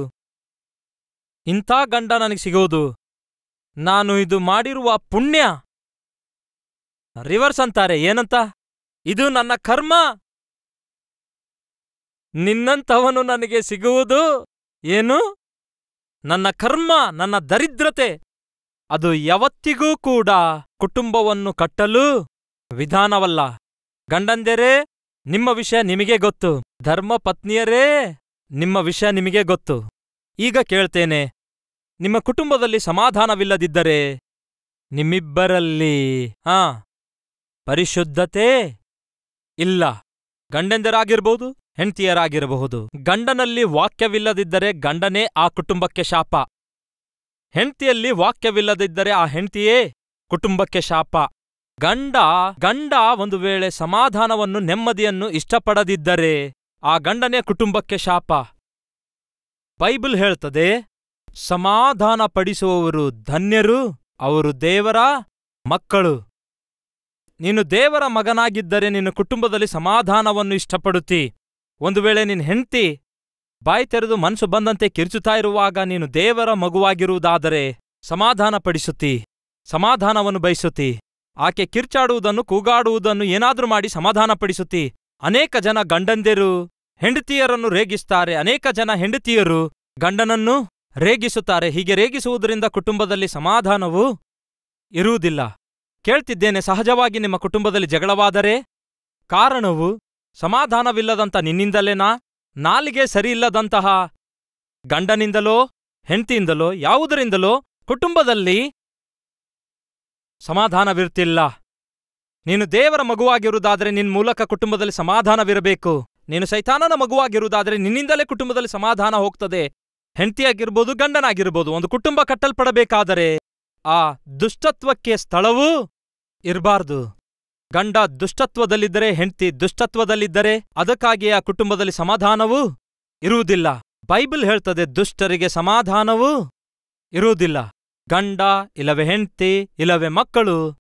ಇಂಥ ಗಂಡ ನನಗೆ ಸಿಗೋದು ನಾನು ಇದು ಮಾಡಿರುವ ಪುಣ್ಯ ರಿವರ್ಸ್ ಅಂತಾರೆ ಏನಂತ ಇದು ನನ್ನ ಕರ್ಮ ನಿನ್ನಂಥವನು ನನಗೆ ಸಿಗುವುದು ಏನು ನನ್ನ ಕರ್ಮ ನನ್ನ ದರಿದ್ರತೆ ಅದು ಯಾವತ್ತಿಗೂ ಕೂಡ ಕುಟುಂಬವನ್ನು ಕಟ್ಟಲು ವಿಧಾನವಲ್ಲ ಗಂಡಂದೆರೇ ನಿಮ್ಮ ವಿಷಯ ನಿಮಗೆ ಗೊತ್ತು ಧರ್ಮ ಪತ್ನಿಯರೇ ನಿಮ್ಮ ವಿಷಯ ನಿಮಗೆ ಗೊತ್ತು ಈಗ ಕೇಳ್ತೇನೆ ನಿಮ್ಮ ಕುಟುಂಬದಲ್ಲಿ ಸಮಾಧಾನವಿಲ್ಲದಿದ್ದರೆ ನಿಮ್ಮಿಬ್ಬರಲ್ಲಿ ಹಾ ಪರಿಶುದ್ಧತೆ ಇಲ್ಲ ಗಂಡೆಂದರಾಗಿರ್ಬೋದು ಹೆಂಡ್ತಿಯರಾಗಿರಬಹುದು ಗಂಡನಲ್ಲಿ ವಾಕ್ಯವಿಲ್ಲದಿದ್ದರೆ ಗಂಡನೇ ಆ ಕುಟುಂಬಕ್ಕೆ ಶಾಪ ಹೆಂಡ್ತಿಯಲ್ಲಿ ವಾಕ್ಯವಿಲ್ಲದಿದ್ದರೆ ಆ ಹೆಂಡ್ತಿಯೇ ಕುಟುಂಬಕ್ಕೆ ಶಾಪ ಗಂಡ ಗಂಡ ಒಂದು ವೇಳೆ ಸಮಾಧಾನವನ್ನು ನೆಮ್ಮದಿಯನ್ನು ಇಷ್ಟಪಡದಿದ್ದರೆ ಆ ಗಂಡನೇ ಕುಟುಂಬಕ್ಕೆ ಶಾಪ ಬೈಬಲ್ ಹೇಳ್ತದೆ ಸಮಾಧಾನ ಪಡಿಸುವವರು ಧನ್ಯರು ಅವರು ದೇವರ ಮಕ್ಕಳು ನೀನು ದೇವರ ಮಗನಾಗಿದ್ದರೆ ನಿನ್ನ ಕುಟುಂಬದಲ್ಲಿ ಸಮಾಧಾನವನ್ನು ಇಷ್ಟಪಡುತ್ತಿ ಒಂದು ವೇಳೆ ನಿನ್ ಹೆಂಡ್ತಿ ಬಾಯಿ ತೆರೆದು ಮನಸ್ಸು ಬಂದಂತೆ ಕಿರ್ಚುತ್ತಾ ಇರುವಾಗ ನೀನು ದೇವರ ಮಗುವಾಗಿರುವುದಾದರೆ ಸಮಾಧಾನ ಪಡಿಸುತ್ತಿ ಸಮಾಧಾನವನ್ನು ಬಯಸುತ್ತಿ ಆಕೆ ಕಿರ್ಚಾಡುವುದನ್ನು ಕೂಗಾಡುವುದನ್ನು ಏನಾದ್ರೂ ಮಾಡಿ ಸಮಾಧಾನ ಪಡಿಸುತ್ತಿ ಅನೇಕ ಜನ ಗಂಡಂದಿರು ಹೆಂಡತಿಯರನ್ನು ರೇಗಿಸ್ತಾರೆ ಅನೇಕ ಜನ ಹೆಂಡತಿಯರು ಗಂಡನನ್ನು ರೇಗಿಸುತ್ತಾರೆ ಹೀಗೆ ರೇಗಿಸುವುದರಿಂದ ಕುಟುಂಬದಲ್ಲಿ ಸಮಾಧಾನವು ಇರುವುದಿಲ್ಲ ಕೇಳ್ತಿದ್ದೇನೆ ಸಹಜವಾಗಿ ನಿಮ್ಮ ಕುಟುಂಬದಲ್ಲಿ ಜಗಳವಾದರೆ ಕಾರಣವು ಸಮಾಧಾನವಿಲ್ಲದಂತ ನಿನ್ನಿಂದಲೇನಾ ನಾಲಿಗೆ ಸರಿಯಿಲ್ಲದಂತಹ ಗಂಡನಿಂದಲೋ ಹೆಂಡತಿಯಿಂದಲೋ ಯಾವುದರಿಂದಲೋ ಕುಟುಂಬದಲ್ಲಿ ಸಮಾಧಾನವಿರುತ್ತಿಲ್ಲ ನೀನು ದೇವರ ಮಗುವಾಗಿರುವುದಾದರೆ ನಿನ್ ಮೂಲಕ ಕುಟುಂಬದಲ್ಲಿ ಸಮಾಧಾನವಿರಬೇಕು ನೀನು ಸೈತಾನನ ಮಗುವಾಗಿರುವುದಾದರೆ ನಿನ್ನಿಂದಲೇ ಕುಟುಂಬದಲ್ಲಿ ಸಮಾಧಾನ ಹೋಗ್ತದೆ ಹೆಂಡತಿಯಾಗಿರ್ಬೋದು ಗಂಡನಾಗಿರ್ಬೋದು ಒಂದು ಕುಟುಂಬ ಕಟ್ಟಲ್ಪಡಬೇಕಾದರೆ ಆ ದುಷ್ಟತ್ವಕ್ಕೆ ಸ್ಥಳವೂ ಇರಬಾರ್ದು ಗಂಡ ದುಷ್ಟತ್ವದಲ್ಲಿದ್ದರೆ ಹೆಂಡ್ತಿ ದುಷ್ಟತ್ವದಲ್ಲಿದ್ದರೆ ಅದಕ್ಕಾಗಿ ಆ ಕುಟುಂಬದಲ್ಲಿ ಸಮಾಧಾನವೂ ಇರುವುದಿಲ್ಲ ಬೈಬಲ್ ಹೇಳ್ತದೆ ದುಷ್ಟರಿಗೆ ಸಮಾಧಾನವೂ ಇರುವುದಿಲ್ಲ ಗಂಡ ಇಲ್ಲವೇ ಹೆಂಡ್ತಿ ಇಲ್ಲವೇ ಮಕ್ಕಳು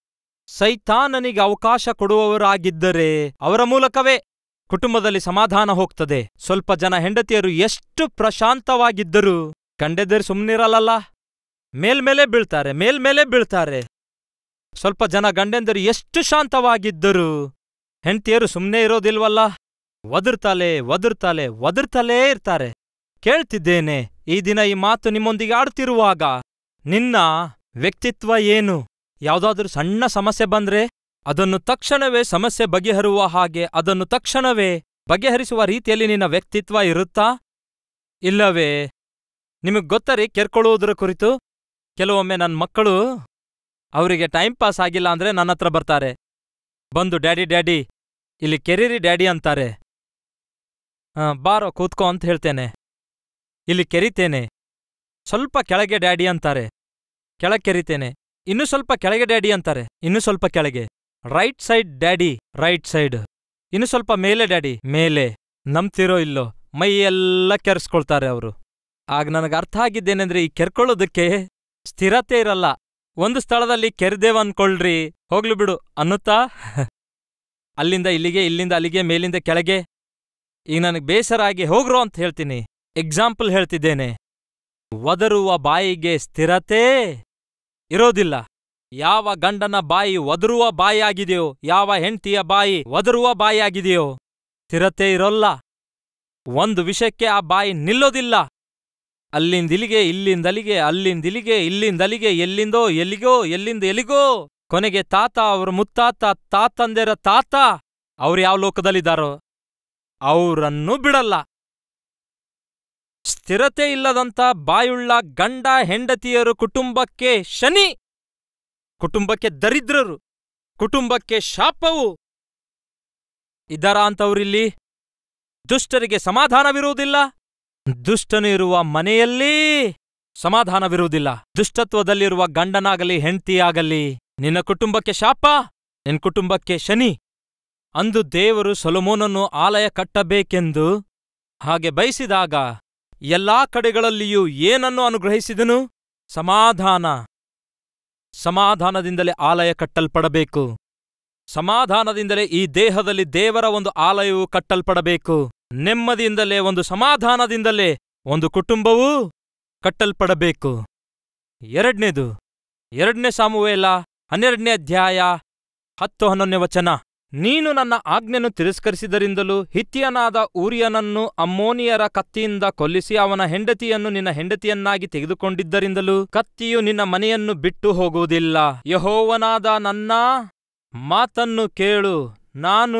ಸೈತಾನನಿಗೆ ಅವಕಾಶ ಕೊಡುವವರಾಗಿದ್ದರೆ ಅವರ ಮೂಲಕವೇ ಕುಟುಂಬದಲ್ಲಿ ಸಮಾಧಾನ ಹೋಗ್ತದೆ ಸ್ವಲ್ಪ ಜನ ಹೆಂಡತಿಯರು ಎಷ್ಟು ಪ್ರಶಾಂತವಾಗಿದ್ದರೂ ಕಂಡೆದ್ದರೆ ಸುಮ್ಮನಿರಲ್ಲ ಮೇಲ್ಮೇಲೆ ಬೀಳ್ತಾರೆ ಮೇಲ್ಮೇಲೆ ಬೀಳ್ತಾರೆ ಸ್ವಲ್ಪ ಜನ ಗಂಡೆಂದರು ಎಷ್ಟು ಶಾಂತವಾಗಿದ್ದರು ಹೆಂಡತಿಯರು ಸುಮ್ಮನೆ ಇರೋದಿಲ್ವಲ್ಲ ಒದರ್ತಾಲೆ ಒದರ್ತಾಲೆ ಒದರ್ತಲೇ ಇರ್ತಾರೆ ಕೇಳ್ತಿದ್ದೇನೆ ಈ ದಿನ ಈ ಮಾತು ನಿಮ್ಮೊಂದಿಗೆ ಆಡ್ತಿರುವಾಗ ನಿನ್ನ ವ್ಯಕ್ತಿತ್ವ ಏನು ಯಾವುದಾದ್ರೂ ಸಣ್ಣ ಸಮಸ್ಯೆ ಬಂದ್ರೆ ಅದನ್ನು ತಕ್ಷಣವೇ ಸಮಸ್ಯೆ ಬಗೆಹರುವ ಹಾಗೆ ಅದನ್ನು ತಕ್ಷಣವೇ ಬಗೆಹರಿಸುವ ರೀತಿಯಲ್ಲಿ ನಿನ್ನ ವ್ಯಕ್ತಿತ್ವ ಇರುತ್ತಾ ಇಲ್ಲವೇ ನಿಮಗ್ ಗೊತ್ತರಿ ಕೆರ್ಕೊಳ್ಳುವುದರ ಕುರಿತು ಕೆಲವೊಮ್ಮೆ ನನ್ನ ಮಕ್ಕಳು ಅವರಿಗೆ ಟೈಮ್ ಪಾಸ್ ಆಗಿಲ್ಲ ಅಂದ್ರೆ ನನ್ನ ಹತ್ರ ಬರ್ತಾರೆ ಬಂದು ಡ್ಯಾಡಿ ಡ್ಯಾಡಿ ಇಲ್ಲಿ ಕೆರೀರಿ ಡ್ಯಾಡಿ ಅಂತಾರೆ ಆ, ಬಾರೋ ಕೂತ್ಕೋ ಅಂತ ಹೇಳ್ತೇನೆ ಇಲ್ಲಿ ಕೆರಿತೇನೆ ಸ್ವಲ್ಪ ಕೆಳಗೆ ಡ್ಯಾಡಿ ಅಂತಾರೆ ಕೆಳಗೆ ಕೆರಿತೇನೆ ಇನ್ನು ಸ್ವಲ್ಪ ಕೆಳಗೆ ಡ್ಯಾಡಿ ಅಂತಾರೆ ಇನ್ನು ಸ್ವಲ್ಪ ಕೆಳಗೆ right side daddy right side ಇನ್ನು ಸ್ವಲ್ಪ ಮೇಲೆ ಡ್ಯಾಡಿ ಮೇಲೆ ನಂಬ್ತಿರೋ ಇಲ್ಲೋ ಮೈ ಎಲ್ಲ ಕೆರೆಸ್ಕೊಳ್ತಾರೆ ಅವರು ಆಗ ನನಗೆ ಅರ್ಥ ಆಗಿದ್ದೇನೆಂದ್ರೆ ಈ ಕೆರ್ಕೊಳ್ಳೋದಕ್ಕೆ ಸ್ಥಿರತೆ ಇರಲ್ಲ ಒಂದು ಸ್ಥಳದಲ್ಲಿ ಕೆರ್ದೇವ್ ಅನ್ಕೊಳ್ರಿ ಹೋಗ್ಲು ಬಿಡು ಅನ್ನುತ್ತಾ ಅಲ್ಲಿಂದ ಇಲ್ಲಿಗೆ ಇಲ್ಲಿಂದ ಅಲ್ಲಿಗೆ ಮೇಲಿಂದ ಕೆಳಗೆ ಈಗ ನನಗೆ ಬೇಸರ ಆಗಿ ಹೋಗ್ರೋ ಅಂತ ಹೇಳ್ತೀನಿ ಎಕ್ಸಾಂಪಲ್ ಹೇಳ್ತಿದ್ದೇನೆ ಒದರುವ ಬಾಯಿಗೆ ಸ್ಥಿರತೆ ಇರೋದಿಲ್ಲ ಯಾವ ಗಂಡನ ಬಾಯಿ ಒದರುವ ಬಾಯಿಯಾಗಿದೆಯೋ ಯಾವ ಹೆಂಡ್ತಿಯ ಬಾಯಿ ಒದರುವ ಬಾಯಿಯಾಗಿದೆಯೋ ಸ್ಥಿರತೆ ಇರೋಲ್ಲ ಒಂದು ವಿಷಯಕ್ಕೆ ಆ ಬಾಯಿ ನಿಲ್ಲೋದಿಲ್ಲ ಅಲ್ಲಿಂದಿಲಿಗೆ ಇಲ್ಲಿಂದಲಿಗೆ ಅಲ್ಲಿಂದಿಲಿಗೆ ಇಲ್ಲಿಂದಲಿಗೆ ಎಲ್ಲಿಂದೋ ಎಲ್ಲಿಗೋ ಎಲ್ಲಿಂದ ಎಲ್ಲಿಗೋ ಕೊನೆಗೆ ತಾತ ಅವ್ರ ಮುತ್ತಾತ ತಾತಂದೆರ ತಾತ ಅವ್ರು ಯಾವ ಲೋಕದಲ್ಲಿದ್ದಾರೋ ಅವರನ್ನೂ ಬಿಡಲ್ಲ ಸ್ಥಿರತೆ ಇಲ್ಲದಂತ ಬಾಯುಳ್ಳ ಗಂಡ ಹೆಂಡತಿಯರು ಕುಟುಂಬಕ್ಕೆ ಶನಿ ಕುಟುಂಬಕ್ಕೆ ದರಿದ್ರರು ಕುಟುಂಬಕ್ಕೆ ಶಾಪವು ಇದ್ದಾರಾ ಅಂತವ್ರಿಲ್ಲಿ ದುಷ್ಟರಿಗೆ ಸಮಾಧಾನವಿರುವುದಿಲ್ಲ ದುಷ್ಟನು ಇರುವ ಮನೆಯಲ್ಲಿ ಸಮಾಧಾನವಿರುವುದಿಲ್ಲ ದುಷ್ಟತ್ವದಲ್ಲಿರುವ ಗಂಡನಾಗಲಿ ಹೆಂಡತಿಯಾಗಲಿ ನಿನ್ನ ಕುಟುಂಬಕ್ಕೆ ಶಾಪ ನಿನ್ನ ಕುಟುಂಬಕ್ಕೆ ಶನಿ ಅಂದು ದೇವರು ಸೊಲೊಮೋನನ್ನು ಆಲಯ ಕಟ್ಟಬೇಕೆಂದು ಹಾಗೆ ಬಯಸಿದಾಗ ಎಲ್ಲಾ ಕಡೆಗಳಲ್ಲಿಯೂ ಏನನ್ನು ಅನುಗ್ರಹಿಸಿದನು ಸಮಾಧಾನ ಸಮಾಧಾನದಿಂದಲೇ ಆಲಯ ಕಟ್ಟಲ್ಪಡಬೇಕು ಸಮಾಧಾನದಿಂದಲೇ ಈ ದೇಹದಲ್ಲಿ ದೇವರ ಒಂದು ಆಲಯವು ಕಟ್ಟಲ್ಪಡಬೇಕು ನೆಮ್ಮದಿಯಿಂದಲೇ ಒಂದು ಸಮಾಧಾನದಿಂದಲೇ ಒಂದು ಕುಟುಂಬವೂ ಕಟ್ಟಲ್ಪಡಬೇಕು ಎರಡನೇದು ಎರಡನೇ ಸಾಮುವೇಲ ಹನ್ನೆರಡನೇ ಅಧ್ಯಾಯ ಹತ್ತು ಹನ್ನೊಂದನೇ ವಚನ ನೀನು ನನ್ನ ಆಜ್ಞೆಯನ್ನು ತಿರಸ್ಕರಿಸಿದರಿಂದಲೂ ಹಿತ್ತಿಯನಾದ ಊರಿಯನನ್ನು ಅಮ್ಮೋನಿಯರ ಕತ್ತಿಯಿಂದ ಕೊಲ್ಲಿಸಿ ಅವನ ಹೆಂಡತಿಯನ್ನು ನಿನ್ನ ಹೆಂಡತಿಯನ್ನಾಗಿ ತೆಗೆದುಕೊಂಡಿದ್ದರಿಂದಲೂ ಕತ್ತಿಯು ನಿನ್ನ ಮನೆಯನ್ನು ಬಿಟ್ಟು ಹೋಗುವುದಿಲ್ಲ ಯಹೋವನಾದ ನನ್ನ ಮಾತನ್ನು ಕೇಳು ನಾನು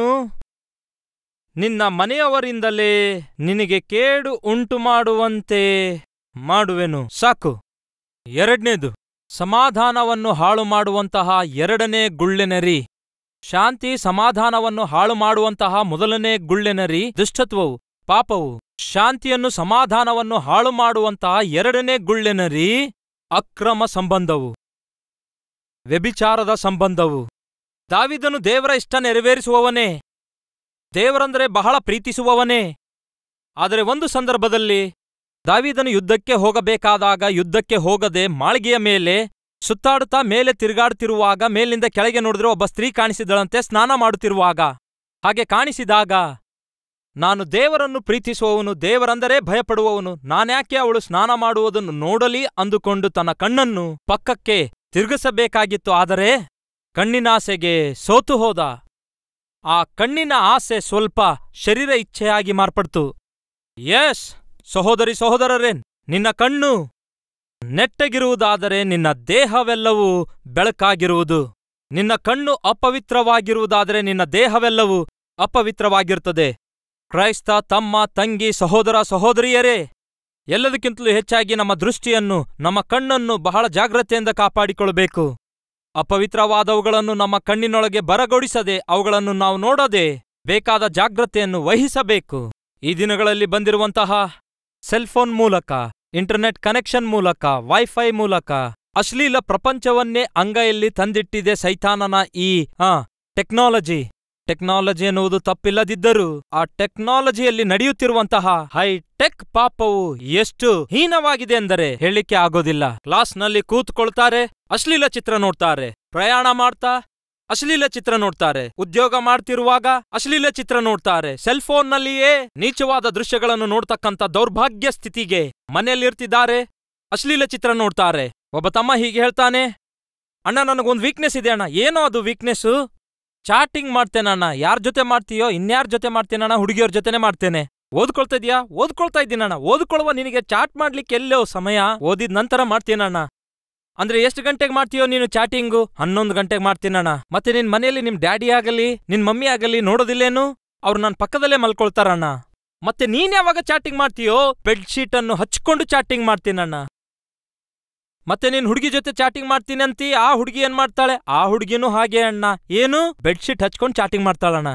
ನಿನ್ನ ಮನೆಯವರಿಂದಲೇ ನಿನಗೆ ಕೇಡು ಉಂಟು ಮಾಡುವಂತೆ ಮಾಡುವೆನು ಸಾಕು ಎರಡನೇದು ಸಮಾಧಾನವನ್ನು ಹಾಳು ಮಾಡುವಂತಹ ಎರಡನೇ ಗುಳ್ಳೆನರಿ ಶಾಂತಿ ಸಮಾಧಾನವನ್ನು ಹಾಳು ಮಾಡುವಂತಹ ಮೊದಲನೇ ಗುಳ್ಳೆನರಿ ದುಷ್ಟತ್ವವು ಪಾಪವು ಶಾಂತಿಯನ್ನು ಸಮಾಧಾನವನ್ನು ಹಾಳು ಮಾಡುವಂತಹ ಎರಡನೇ ಗುಳ್ಳೆನರಿ ಅಕ್ರಮ ಸಂಬಂಧವು ವ್ಯಭಿಚಾರದ ಸಂಬಂಧವು ದಾವಿದನು ದೇವರ ಇಷ್ಟ ನೆರವೇರಿಸುವವನೇ ದೇವರಂದರೆ ಬಹಳ ಪ್ರೀತಿಸುವವನೇ ಆದರೆ ಒಂದು ಸಂದರ್ಭದಲ್ಲಿ ದಾವಿದನು ಯುದ್ಧಕ್ಕೆ ಹೋಗಬೇಕಾದಾಗ ಯುದ್ಧಕ್ಕೆ ಹೋಗದೆ ಮಾಳಿಗೆಯ ಮೇಲೆ ಸುತ್ತಾಡುತ್ತಾ ಮೇಲೆ ತಿರುಗಾಡುತ್ತಿರುವಾಗ ಮೇಲಿಂದ ಕೆಳಗೆ ನೋಡಿದ್ರೆ ಒಬ್ಬ ಸ್ತ್ರೀ ಕಾಣಿಸಿದಳಂತೆ ಸ್ನಾನ ಮಾಡುತ್ತಿರುವಾಗ ಹಾಗೆ ಕಾಣಿಸಿದಾಗ ನಾನು ದೇವರನ್ನು ಪ್ರೀತಿಸುವವನು ದೇವರಂದರೆ ಭಯಪಡುವವನು ನಾನ್ಯಾಕೆ ಅವಳು ಸ್ನಾನ ಮಾಡುವುದನ್ನು ನೋಡಲಿ ಅಂದುಕೊಂಡು ತನ್ನ ಕಣ್ಣನ್ನು ಪಕ್ಕಕ್ಕೆ ತಿರುಗಿಸಬೇಕಾಗಿತ್ತು ಆದರೆ ಕಣ್ಣಿನಾಸೆಗೆ ಸೋತು ಹೋದ ಆ ಕಣ್ಣಿನ ಆಸೆ ಸ್ವಲ್ಪ ಶರೀರ ಇಚ್ಛೆಯಾಗಿ ಮಾರ್ಪಡ್ತು ಯಸ್ ಸಹೋದರಿ ಸಹೋದರರೇ ನಿನ್ನ ಕಣ್ಣು ನೆಟ್ಟಗಿರುವುದಾದರೆ ನಿನ್ನ ದೇಹವೆಲ್ಲವೂ ಬೆಳಕಾಗಿರುವುದು ನಿನ್ನ ಕಣ್ಣು ಅಪವಿತ್ರವಾಗಿರುವುದಾದರೆ ನಿನ್ನ ದೇಹವೆಲ್ಲವೂ ಅಪವಿತ್ರವಾಗಿರುತ್ತದೆ ಕ್ರೈಸ್ತ ತಮ್ಮ ತಂಗಿ ಸಹೋದರ ಸಹೋದರಿಯರೇ ಎಲ್ಲದಕ್ಕಿಂತಲೂ ಹೆಚ್ಚಾಗಿ ನಮ್ಮ ದೃಷ್ಟಿಯನ್ನು ನಮ್ಮ ಕಣ್ಣನ್ನು ಬಹಳ ಜಾಗ್ರತೆಯಿಂದ ಕಾಪಾಡಿಕೊಳ್ಳಬೇಕು ಅಪವಿತ್ರವಾದವುಗಳನ್ನು ನಮ್ಮ ಕಣ್ಣಿನೊಳಗೆ ಬರಗೊಡಿಸದೆ ಅವುಗಳನ್ನು ನಾವು ನೋಡದೆ ಬೇಕಾದ ಜಾಗ್ರತೆಯನ್ನು ವಹಿಸಬೇಕು ಈ ದಿನಗಳಲ್ಲಿ ಬಂದಿರುವಂತಹ ಸೆಲ್ಫೋನ್ ಮೂಲಕ ಇಂಟರ್ನೆಟ್ ಕನೆಕ್ಷನ್ ಮೂಲಕ ವೈಫೈ ಮೂಲಕ ಅಶ್ಲೀಲ ಪ್ರಪಂಚವನ್ನೇ ಅಂಗೈಯಲ್ಲಿ ತಂದಿಟ್ಟಿದೆ ಸೈತಾನನ ಈ ಆ ಟೆಕ್ನಾಲಜಿ ಟೆಕ್ನಾಲಜಿ ಎನ್ನುವುದು ತಪ್ಪಿಲ್ಲದಿದ್ದರೂ ಆ ಟೆಕ್ನಾಲಜಿಯಲ್ಲಿ ನಡೆಯುತ್ತಿರುವಂತಹ ಹೈಟೆಕ್ ಪಾಪವು ಎಷ್ಟು ಹೀನವಾಗಿದೆ ಎಂದರೆ ಹೇಳಿಕೆ ಆಗೋದಿಲ್ಲ ಕ್ಲಾಸ್ನಲ್ಲಿ ಕೂತ್ಕೊಳ್ತಾರೆ ಅಶ್ಲೀಲ ಚಿತ್ರ ನೋಡ್ತಾರೆ ಪ್ರಯಾಣ ಮಾಡ್ತಾ ಅಶ್ಲೀಲ ಚಿತ್ರ ನೋಡ್ತಾರೆ ಉದ್ಯೋಗ ಮಾಡ್ತಿರುವಾಗ ಅಶ್ಲೀಲ ಚಿತ್ರ ನೋಡ್ತಾರೆ ಸೆಲ್ ಫೋನ್ನಲ್ಲಿಯೇ ನೀಚವಾದ ದೃಶ್ಯಗಳನ್ನು ನೋಡ್ತಕ್ಕಂಥ ದೌರ್ಭಾಗ್ಯ ಸ್ಥಿತಿಗೆ ಮನೆಯಲ್ಲಿರ್ತಿದ್ದಾರೆ ಅಶ್ಲೀಲ ಚಿತ್ರ ನೋಡ್ತಾರೆ ಒಬ್ಬ ತಮ್ಮ ಹೀಗೆ ಹೇಳ್ತಾನೆ ಅಣ್ಣ ನನಗೊಂದು ವೀಕ್ನೆಸ್ ಇದೆ ಅಣ್ಣ ಏನೋ ಅದು ವೀಕ್ನೆಸ್ಸು ಚಾಟಿಂಗ್ ಮಾಡ್ತೇನೆ ಅಣ್ಣ ಯಾರ ಜೊತೆ ಮಾಡ್ತೀಯೋ ಇನ್ಯಾರ ಜೊತೆ ಮಾಡ್ತೇನಣ್ಣ ಹುಡುಗಿಯವ್ರ ಜೊತೆನೆ ಮಾಡ್ತೇನೆ ಓದ್ಕೊಳ್ತಾ ಇದೀಯಾ ಓದ್ಕೊಳ್ತಾ ಇದ್ದೀನಣ್ಣ ಓದ್ಕೊಳ್ಳುವ ನಿನಗೆ ಚಾಟ್ ಮಾಡ್ಲಿಕ್ಕೆ ಎಲ್ಲೋ ಸಮಯ ಓದಿದ ನಂತರ ಮಾಡ್ತೀನಣ್ಣ ಅಂದ್ರೆ ಎಷ್ಟು ಗಂಟೆಗೆ ಮಾಡ್ತೀಯೋ ನೀನು ಚಾಟಿಂಗು ಹನ್ನೊಂದು ಗಂಟೆಗೆ ಮಾಡ್ತೀನಣ್ಣ ಮತ್ತೆ ನಿನ್ ಮನೆಯಲ್ಲಿ ನಿಮ್ ಡ್ಯಾಡಿ ಆಗಲಿ ನಿನ್ ಮಮ್ಮಿ ಆಗಲಿ ನೋಡೋದಿಲ್ಲೇನು ಅವ್ರು ನನ್ನ ಪಕ್ಕದಲ್ಲೇ ಮಲ್ಕೊಳ್ತಾರಣ್ಣ ಮತ್ತೆ ನೀನ್ ಯಾವಾಗ ಚಾಟಿಂಗ್ ಮಾಡ್ತೀಯೋ ಬೆಡ್ಶೀಟ್ ಅನ್ನು ಹಚ್ಕೊಂಡು ಚಾಟಿಂಗ್ ಮಾಡ್ತೀನಣ್ಣ ಮತ್ತೆ ನೀನ್ ಹುಡುಗಿ ಜೊತೆ ಚಾಟಿಂಗ್ ಮಾಡ್ತೀನಿ ಅಂತಿ ಆ ಹುಡುಗಿ ಏನ್ ಮಾಡ್ತಾಳೆ ಆ ಹುಡುಗಿನೂ ಹಾಗೆ ಅಣ್ಣ ಏನು ಬೆಡ್ಶೀಟ್ ಹಚ್ಕೊಂಡು ಚಾಟಿಂಗ್ ಮಾಡ್ತಾಳಣ್ಣ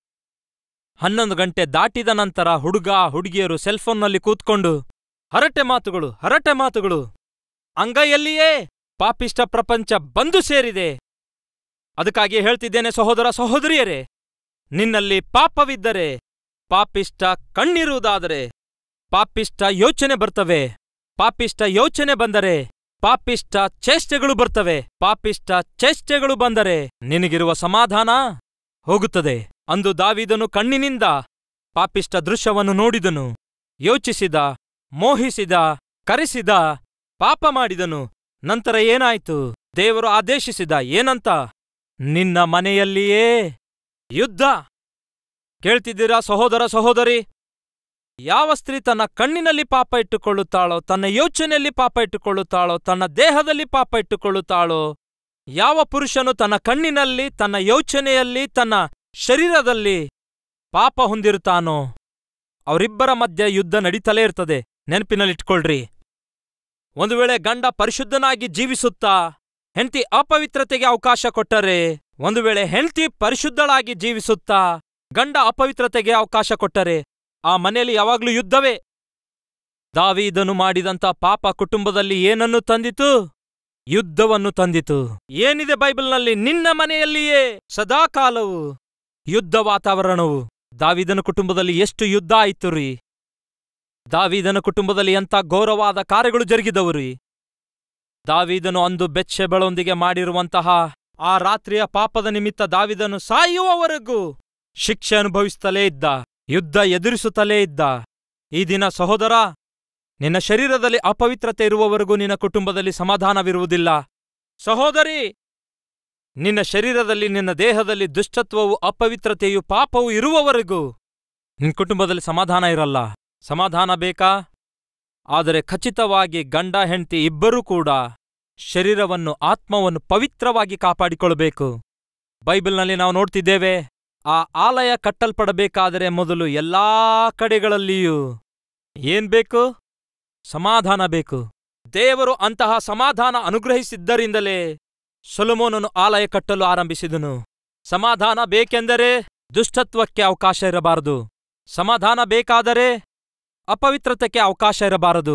ಹನ್ನೊಂದು ಗಂಟೆ ದಾಟಿದ ನಂತರ ಹುಡುಗ ಹುಡುಗಿಯರು ಸೆಲ್ಫೋನ್ನಲ್ಲಿ ಕೂತ್ಕೊಂಡು ಹರಟೆ ಮಾತುಗಳು ಹರಟೆ ಮಾತುಗಳು ಅಂಗೈಯಲ್ಲಿಯೇ ಪಾಪಿಷ್ಟ ಪ್ರಪಂಚ ಬಂದು ಸೇರಿದೆ ಅದಕ್ಕಾಗಿ ಹೇಳ್ತಿದ್ದೇನೆ ಸಹೋದರ ಸಹೋದರಿಯರೇ ನಿನ್ನಲ್ಲಿ ಪಾಪವಿದ್ದರೆ ಪಾಪಿಷ್ಟ ಕಣ್ಣಿರುವುದಾದರೆ ಪಾಪಿಷ್ಟ ಯೋಚನೆ ಬರ್ತವೆ ಪಾಪಿಷ್ಟ ಯೋಚನೆ ಬಂದರೆ ಪಾಪಿಷ್ಟ ಚೇಷ್ಟೆಗಳು ಬರ್ತವೆ ಪಾಪಿಷ್ಟ ಚೇಷ್ಟೆಗಳು ಬಂದರೆ ನಿನಗಿರುವ ಸಮಾಧಾನ ಹೋಗುತ್ತದೆ ಅಂದು ದಾವಿದನು ಕಣ್ಣಿನಿಂದ ಪಾಪಿಷ್ಟ ದೃಶ್ಯವನ್ನು ನೋಡಿದನು ಯೋಚಿಸಿದ ಮೋಹಿಸಿದ ಕರೆಸಿದ ಪಾಪ ಮಾಡಿದನು ನಂತರ ಏನಾಯ್ತು ದೇವರು ಆದೇಶಿಸಿದ ಏನಂತ ನಿನ್ನ ಮನೆಯಲ್ಲಿಯೇ ಯುದ್ಧ ಕೇಳ್ತಿದ್ದೀರಾ ಸಹೋದರ ಸಹೋದರಿ ಯಾವ ಸ್ತ್ರೀ ತನ್ನ ಕಣ್ಣಿನಲ್ಲಿ ಪಾಪ ಇಟ್ಟುಕೊಳ್ಳುತ್ತಾಳೋ ತನ್ನ ಯೋಚನೆಯಲ್ಲಿ ಪಾಪ ಇಟ್ಟುಕೊಳ್ಳುತ್ತಾಳೋ ತನ್ನ ದೇಹದಲ್ಲಿ ಪಾಪ ಇಟ್ಟುಕೊಳ್ಳುತ್ತಾಳೋ ಯಾವ ಪುರುಷನು ತನ್ನ ಕಣ್ಣಿನಲ್ಲಿ ತನ್ನ ಯೋಚನೆಯಲ್ಲಿ ತನ್ನ ಶರೀರದಲ್ಲಿ ಪಾಪ ಹೊಂದಿರುತ್ತಾನೋ ಅವರಿಬ್ಬರ ಮಧ್ಯೆ ಯುದ್ಧ ನಡೀತಲೇ ಇರ್ತದೆ ನೆನಪಿನಲ್ಲಿಟ್ಕೊಳ್ರಿ ಒಂದು ವೇಳೆ ಗಂಡ ಪರಿಶುದ್ಧನಾಗಿ ಜೀವಿಸುತ್ತಾ ಹೆಂಡತಿ ಅಪವಿತ್ರತೆಗೆ ಅವಕಾಶ ಕೊಟ್ಟರೆ ಒಂದು ವೇಳೆ ಹೆಂಡತಿ ಪರಿಶುದ್ಧಳಾಗಿ ಜೀವಿಸುತ್ತಾ ಗಂಡ ಅಪವಿತ್ರತೆಗೆ ಅವಕಾಶ ಕೊಟ್ಟರೆ ಆ ಮನೆಯಲ್ಲಿ ಯಾವಾಗ್ಲೂ ಯುದ್ಧವೇ ದಾವೀದನು ಮಾಡಿದಂತ ಪಾಪ ಕುಟುಂಬದಲ್ಲಿ ಏನನ್ನು ತಂದಿತು ಯುದ್ಧವನ್ನು ತಂದಿತು ಏನಿದೆ ಬೈಬಲ್ನಲ್ಲಿ ನಿನ್ನ ಮನೆಯಲ್ಲಿಯೇ ಸದಾಕಾಲವು ಯುದ್ಧ ವಾತಾವರಣವು ದಾವಿದನ ಕುಟುಂಬದಲ್ಲಿ ಎಷ್ಟು ಯುದ್ಧ ಆಯ್ತು ರೀ ದಾವೀದನ ಕುಟುಂಬದಲ್ಲಿ ಎಂಥ ಘೋರವಾದ ಕಾರ್ಯಗಳು ಜರುಗಿದವು ರೀ ದಾವೀದನು ಅಂದು ಬೆಚ್ಚೆಬಳೊಂದಿಗೆ ಮಾಡಿರುವಂತಹ ಆ ರಾತ್ರಿಯ ಪಾಪದ ನಿಮಿತ್ತ ದಾವಿದನು ಸಾಯುವವರೆಗೂ ಶಿಕ್ಷೆ ಅನುಭವಿಸುತ್ತಲೇ ಇದ್ದ ಯುದ್ಧ ಎದುರಿಸುತ್ತಲೇ ಇದ್ದ ಈ ದಿನ ಸಹೋದರ ನಿನ್ನ ಶರೀರದಲ್ಲಿ ಅಪವಿತ್ರತೆ ಇರುವವರೆಗೂ ನಿನ್ನ ಕುಟುಂಬದಲ್ಲಿ ಸಮಾಧಾನವಿರುವುದಿಲ್ಲ ಸಹೋದರಿ ನಿನ್ನ ಶರೀರದಲ್ಲಿ ನಿನ್ನ ದೇಹದಲ್ಲಿ ದುಷ್ಟತ್ವವು ಅಪವಿತ್ರತೆಯು ಪಾಪವು ಇರುವವರೆಗೂ ನಿನ್ನ ಕುಟುಂಬದಲ್ಲಿ ಸಮಾಧಾನ ಇರಲ್ಲ ಸಮಾಧಾನ ಬೇಕಾ ಆದರೆ ಖಚಿತವಾಗಿ ಗಂಡ ಹೆಂಡತಿ ಇಬ್ಬರೂ ಕೂಡ ಶರೀರವನ್ನು ಆತ್ಮವನ್ನು ಪವಿತ್ರವಾಗಿ ಕಾಪಾಡಿಕೊಳ್ಳಬೇಕು ಬೈಬಲ್ನಲ್ಲಿ ನಾವು ನೋಡ್ತಿದ್ದೇವೆ ಆ ಆಲಯ ಕಟ್ಟಲ್ಪಡಬೇಕಾದರೆ ಮೊದಲು ಎಲ್ಲಾ ಕಡೆಗಳಲ್ಲಿಯೂ ಏನ್ ಬೇಕು ಸಮಾಧಾನ ಬೇಕು ದೇವರು ಅಂತಹ ಸಮಾಧಾನ ಅನುಗ್ರಹಿಸಿದ್ದರಿಂದಲೇ ಸೊಲೊಮೋನನು ಆಲಯ ಕಟ್ಟಲು ಆರಂಭಿಸಿದನು ಸಮಾಧಾನ ಬೇಕೆಂದರೆ ದುಷ್ಟತ್ವಕ್ಕೆ ಅವಕಾಶ ಇರಬಾರದು ಸಮಾಧಾನ ಬೇಕಾದರೆ ಅಪವಿತ್ರತೆಗೆ ಅವಕಾಶ ಇರಬಾರದು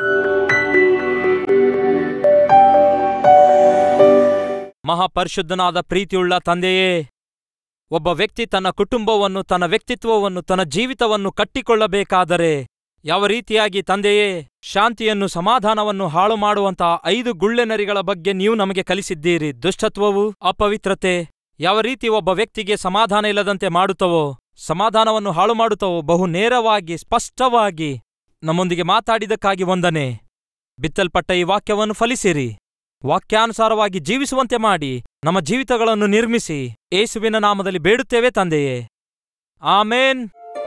ಮಹಾಪರಿಶುದ್ಧನಾದ ಪ್ರೀತಿಯುಳ್ಳ ತಂದೆಯೇ ಒಬ್ಬ ವ್ಯಕ್ತಿ ತನ್ನ ಕುಟುಂಬವನ್ನು ತನ್ನ ವ್ಯಕ್ತಿತ್ವವನ್ನು ತನ್ನ ಜೀವಿತವನ್ನು ಕಟ್ಟಿಕೊಳ್ಳಬೇಕಾದರೆ ಯಾವ ರೀತಿಯಾಗಿ ತಂದೆಯೇ ಶಾಂತಿಯನ್ನು ಸಮಾಧಾನವನ್ನು ಹಾಳು ಮಾಡುವಂತಹ ಐದು ಗುಳ್ಳೆನರಿಗಳ ಬಗ್ಗೆ ನೀವು ನಮಗೆ ಕಲಿಸಿದ್ದೀರಿ ದುಷ್ಟತ್ವವು ಅಪವಿತ್ರತೆ ಯಾವ ರೀತಿ ಒಬ್ಬ ವ್ಯಕ್ತಿಗೆ ಸಮಾಧಾನ ಇಲ್ಲದಂತೆ ಮಾಡುತ್ತವೋ ಸಮಾಧಾನವನ್ನು ಹಾಳು ಮಾಡುತ್ತವೋ ಬಹು ನೇರವಾಗಿ ಸ್ಪಷ್ಟವಾಗಿ ನಮ್ಮೊಂದಿಗೆ ಮಾತಾಡಿದಕ್ಕಾಗಿ ವಂದನೆ ಬಿತ್ತಲ್ಪಟ್ಟ ಈ ವಾಕ್ಯವನ್ನು ಫಲಿಸಿರಿ ವಾಕ್ಯಾನುಸಾರವಾಗಿ ಜೀವಿಸುವಂತೆ ಮಾಡಿ ನಮ್ಮ ಜೀವಿತಗಳನ್ನು ನಿರ್ಮಿಸಿ ಏಸುವಿನ ನಾಮದಲ್ಲಿ ಬೇಡುತ್ತೇವೆ ತಂದೆಯೇ ಆಮೇನ್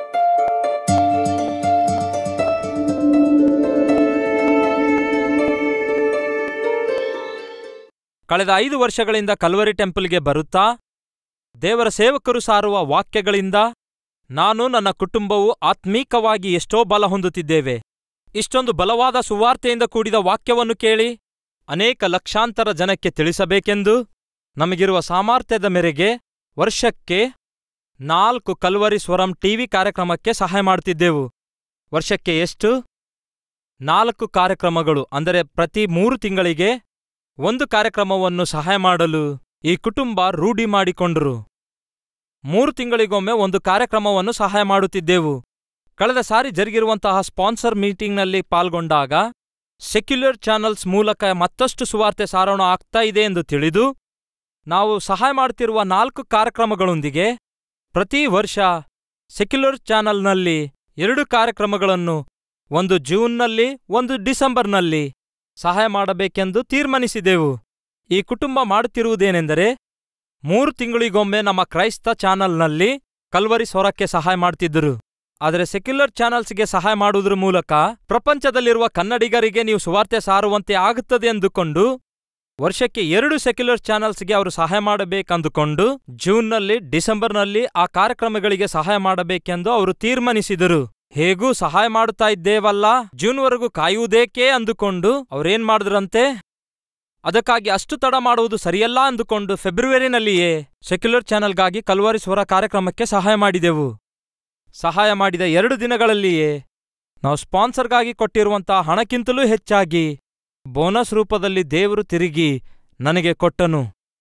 ಕಳೆದ ಐದು ವರ್ಷಗಳಿಂದ ಕಲ್ವರಿ ಟೆಂಪಲ್ಗೆ ಬರುತ್ತಾ ದೇವರ ಸೇವಕರು ಸಾರುವ ವಾಕ್ಯಗಳಿಂದ ನಾನು ನನ್ನ ಕುಟುಂಬವು ಆತ್ಮೀಕವಾಗಿ ಎಷ್ಟೋ ಬಲ ಹೊಂದುತ್ತಿದ್ದೇವೆ ಇಷ್ಟೊಂದು ಬಲವಾದ ಸುವಾರ್ತೆಯಿಂದ ಕೂಡಿದ ವಾಕ್ಯವನ್ನು ಕೇಳಿ ಅನೇಕ ಲಕ್ಷಾಂತರ ಜನಕ್ಕೆ ತಿಳಿಸಬೇಕೆಂದು ನಮಗಿರುವ ಸಾಮರ್ಥ್ಯದ ಮೇರೆಗೆ ವರ್ಷಕ್ಕೆ ನಾಲ್ಕು ಕಲ್ವರಿ ಸ್ವರಂ ಟಿವಿ ಕಾರ್ಯಕ್ರಮಕ್ಕೆ ಸಹಾಯ ಮಾಡುತ್ತಿದ್ದೆವು ವರ್ಷಕ್ಕೆ ಎಷ್ಟು ನಾಲ್ಕು ಕಾರ್ಯಕ್ರಮಗಳು ಅಂದರೆ ಪ್ರತಿ ಮೂರು ತಿಂಗಳಿಗೆ ಒಂದು ಕಾರ್ಯಕ್ರಮವನ್ನು ಸಹಾಯ ಮಾಡಲು ಈ ಕುಟುಂಬ ರೂಢಿ ಮಾಡಿಕೊಂಡರು ಮೂರು ತಿಂಗಳಿಗೊಮ್ಮೆ ಒಂದು ಕಾರ್ಯಕ್ರಮವನ್ನು ಸಹಾಯ ಮಾಡುತ್ತಿದ್ದೆವು ಕಳೆದ ಸಾರಿ ಜರುಗಿರುವಂತಹ ಸ್ಪಾನ್ಸರ್ ಮೀಟಿಂಗ್ನಲ್ಲಿ ಪಾಲ್ಗೊಂಡಾಗ ಸೆಕ್ಯುಲರ್ ಚಾನಲ್ಸ್ ಮೂಲಕ ಮತ್ತಷ್ಟು ಸುವಾರ್ತೆ ಸಾರೋಣ ಆಗ್ತಾ ಇದೆ ಎಂದು ತಿಳಿದು ನಾವು ಸಹಾಯ ಮಾಡ್ತಿರುವ ನಾಲ್ಕು ಕಾರ್ಯಕ್ರಮಗಳೊಂದಿಗೆ ಪ್ರತಿ ವರ್ಷ ಸೆಕ್ಯುಲರ್ ಚಾನಲ್ನಲ್ಲಿ ಎರಡು ಕಾರ್ಯಕ್ರಮಗಳನ್ನು ಒಂದು ಜೂನ್ನಲ್ಲಿ ಒಂದು ಡಿಸೆಂಬರ್ನಲ್ಲಿ ಸಹಾಯ ಮಾಡಬೇಕೆಂದು ತೀರ್ಮಾನಿಸಿದೆವು ಈ ಕುಟುಂಬ ಮಾಡುತ್ತಿರುವುದೇನೆಂದರೆ ಮೂರು ತಿಂಗಳಿಗೊಮ್ಮೆ ನಮ್ಮ ಕ್ರೈಸ್ತ ಚಾನಲ್ನಲ್ಲಿ ಕಲ್ವರಿ ಸ್ವರಕ್ಕೆ ಸಹಾಯ ಮಾಡ್ತಿದ್ದರು ಆದರೆ ಸೆಕ್ಯುಲರ್ ಚಾನಲ್ಸ್ಗೆ ಸಹಾಯ ಮಾಡುವುದರ ಮೂಲಕ ಪ್ರಪಂಚದಲ್ಲಿರುವ ಕನ್ನಡಿಗರಿಗೆ ನೀವು ಸುವಾರ್ತೆ ಸಾರುವಂತೆ ಆಗುತ್ತದೆ ಎಂದುಕೊಂಡು ವರ್ಷಕ್ಕೆ ಎರಡು ಸೆಕ್ಯುಲರ್ ಚಾನಲ್ಸ್ಗೆ ಅವರು ಸಹಾಯ ಮಾಡಬೇಕಂದುಕೊಂಡು ಜೂನ್ನಲ್ಲಿ ಡಿಸೆಂಬರ್ನಲ್ಲಿ ಆ ಕಾರ್ಯಕ್ರಮಗಳಿಗೆ ಸಹಾಯ ಮಾಡಬೇಕೆಂದು ಅವರು ತೀರ್ಮಾನಿಸಿದರು ಹೇಗೂ ಸಹಾಯ ಮಾಡುತ್ತಾ ಇದ್ದೇವಲ್ಲ ಜೂನ್ವರೆಗೂ ಕಾಯುವುದೇಕೆ ಅಂದುಕೊಂಡು ಅವ್ರೇನ್ ಮಾಡಿದ್ರಂತೆ ಅದಕ್ಕಾಗಿ ಅಷ್ಟು ತಡ ಮಾಡುವುದು ಸರಿಯಲ್ಲ ಅಂದುಕೊಂಡು ಫೆಬ್ರವರಿನಲ್ಲಿಯೇ ಸೆಕ್ಯುಲರ್ ಚಾನೆಲ್ಗಾಗಿ ಕಲ್ವಾರಿ ಸ್ವರ ಕಾರ್ಯಕ್ರಮಕ್ಕೆ ಸಹಾಯ ಮಾಡಿದೆವು ಸಹಾಯ ಮಾಡಿದ ಎರಡು ದಿನಗಳಲ್ಲಿಯೇ ನಾವು ಸ್ಪಾನ್ಸರ್ಗಾಗಿ ಕೊಟ್ಟಿರುವಂತಹ ಹಣಕ್ಕಿಂತಲೂ ಹೆಚ್ಚಾಗಿ ಬೋನಸ್ ರೂಪದಲ್ಲಿ ದೇವರು ತಿರುಗಿ ನನಗೆ ಕೊಟ್ಟನು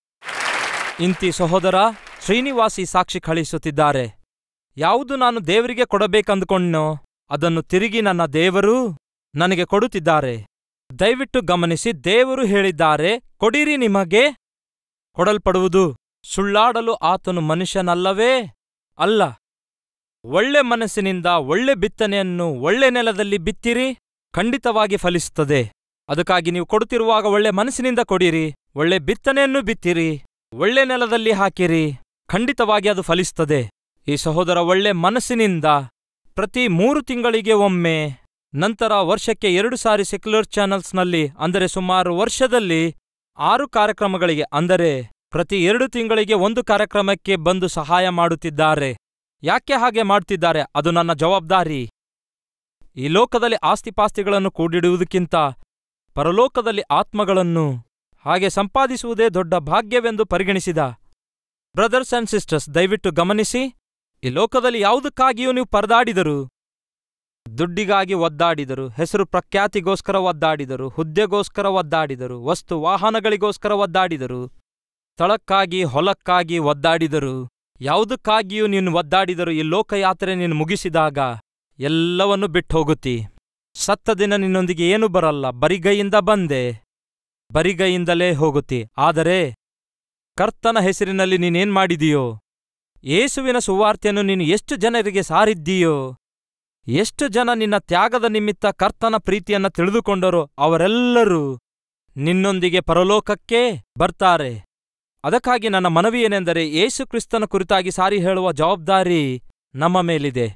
ಇಂತಿ ಸಹೋದರ ಶ್ರೀನಿವಾಸಿ ಸಾಕ್ಷಿ ಕಳಿಸುತ್ತಿದ್ದಾರೆ ಯಾವುದು ನಾನು ದೇವರಿಗೆ ಕೊಡಬೇಕಂದುಕೊಂಡ್ನೋ ಅದನ್ನು ತಿರುಗಿ ನನ್ನ ದೇವರು ನನಗೆ ಕೊಡುತ್ತಿದ್ದಾರೆ ದಯವಿಟ್ಟು ಗಮನಿಸಿ ದೇವರು ಹೇಳಿದ್ದಾರೆ ಕೊಡಿರಿ ನಿಮಗೆ ಕೊಡಲ್ಪಡುವುದು ಸುಳ್ಳಾಡಲು ಆತನು ಮನುಷ್ಯನಲ್ಲವೇ ಅಲ್ಲ ಒಳ್ಳೆ ಮನಸ್ಸಿನಿಂದ ಒಳ್ಳೆ ಬಿತ್ತನೆಯನ್ನು ಒಳ್ಳೆ ನೆಲದಲ್ಲಿ ಬಿತ್ತಿರಿ ಖಂಡಿತವಾಗಿ ಫಲಿಸುತ್ತದೆ ಅದಕ್ಕಾಗಿ ನೀವು ಕೊಡುತ್ತಿರುವಾಗ ಒಳ್ಳೆ ಮನಸ್ಸಿನಿಂದ ಕೊಡಿರಿ ಒಳ್ಳೆ ಬಿತ್ತನೆಯನ್ನು ಬಿತ್ತಿರಿ ಒಳ್ಳೆ ನೆಲದಲ್ಲಿ ಹಾಕಿರಿ ಖಂಡಿತವಾಗಿ ಅದು ಫಲಿಸುತ್ತದೆ ಈ ಸಹೋದರ ಒಳ್ಳೆ ಮನಸ್ಸಿನಿಂದ ಪ್ರತಿ ಮೂರು ತಿಂಗಳಿಗೆ ಒಮ್ಮೆ ನಂತರ ವರ್ಷಕ್ಕೆ ಎರಡು ಸಾರಿ ಸೆಕ್ಯುಲರ್ ಚಾನೆಲ್ಸ್ನಲ್ಲಿ ಅಂದರೆ ಸುಮಾರು ವರ್ಷದಲ್ಲಿ ಆರು ಕಾರ್ಯಕ್ರಮಗಳಿಗೆ ಅಂದರೆ ಪ್ರತಿ ಎರಡು ತಿಂಗಳಿಗೆ ಒಂದು ಕಾರ್ಯಕ್ರಮಕ್ಕೆ ಬಂದು ಸಹಾಯ ಮಾಡುತ್ತಿದ್ದಾರೆ ಯಾಕೆ ಹಾಗೆ ಮಾಡ್ತಿದ್ದಾರೆ ಅದು ನನ್ನ ಜವಾಬ್ದಾರಿ ಈ ಲೋಕದಲ್ಲಿ ಆಸ್ತಿಪಾಸ್ತಿಗಳನ್ನು ಕೂಡಿಡುವುದಕ್ಕಿಂತ ಪರಲೋಕದಲ್ಲಿ ಆತ್ಮಗಳನ್ನು ಹಾಗೆ ಸಂಪಾದಿಸುವುದೇ ದೊಡ್ಡ ಭಾಗ್ಯವೆಂದು ಪರಿಗಣಿಸಿದ ಬ್ರದರ್ಸ್ ಅಂಡ್ ಸಿಸ್ಟರ್ಸ್ ದಯವಿಟ್ಟು ಗಮನಿಸಿ ಈ ಲೋಕದಲ್ಲಿ ಯಾವುದಕ್ಕಾಗಿಯೂ ನೀವು ಪರದಾಡಿದರು ದುಡ್ಡಿಗಾಗಿ ಒದ್ದಾಡಿದರು ಹೆಸರು ಪ್ರಖ್ಯಾತಿಗೋಸ್ಕರ ಒದ್ದಾಡಿದರು ಹುದ್ದೆಗೋಸ್ಕರ ಒದ್ದಾಡಿದರು ವಸ್ತು ವಾಹನಗಳಿಗೋಸ್ಕರ ಒದ್ದಾಡಿದರು ಸ್ಥಳಕ್ಕಾಗಿ ಹೊಲಕ್ಕಾಗಿ ಒದ್ದಾಡಿದರು ಯಾವುದಕ್ಕಾಗಿಯೂ ನೀನು ಒದ್ದಾಡಿದರು ಈ ಲೋಕಯಾತ್ರೆ ನೀನು ಮುಗಿಸಿದಾಗ ಎಲ್ಲವನ್ನೂ ಬಿಟ್ಟು ಹೋಗುತ್ತಿ ಸತ್ತ ದಿನ ನಿನ್ನೊಂದಿಗೆ ಏನೂ ಬರಲ್ಲ ಬರಿಗೈಯಿಂದ ಬಂದೆ ಬರಿಗೈಯಿಂದಲೇ ಹೋಗುತ್ತಿ ಆದರೆ ಕರ್ತನ ಹೆಸರಿನಲ್ಲಿ ನೀನೇನ್ ಮಾಡಿದೀಯೋ ಯೇಸುವಿನ ಸುವಾರ್ತೆಯನ್ನು ನೀನು ಎಷ್ಟು ಜನರಿಗೆ ಸಾರಿದ್ದೀಯೋ ಎಷ್ಟು ಜನ ನಿನ್ನ ತ್ಯಾಗದ ನಿಮಿತ್ತ ಕರ್ತನ ಪ್ರೀತಿಯನ್ನ ತಿಳಿದುಕೊಂಡರೋ ಅವರೆಲ್ಲರೂ ನಿನ್ನೊಂದಿಗೆ ಪರಲೋಕಕ್ಕೆ ಬರ್ತಾರೆ ಅದಕ್ಕಾಗಿ ನನ್ನ ಮನವಿ ಏನೆಂದರೆ ಯೇಸು ಕ್ರಿಸ್ತನ ಕುರಿತಾಗಿ ಸಾರಿ ಹೇಳುವ ಜವಾಬ್ದಾರಿ ನಮ್ಮ ಮೇಲಿದೆ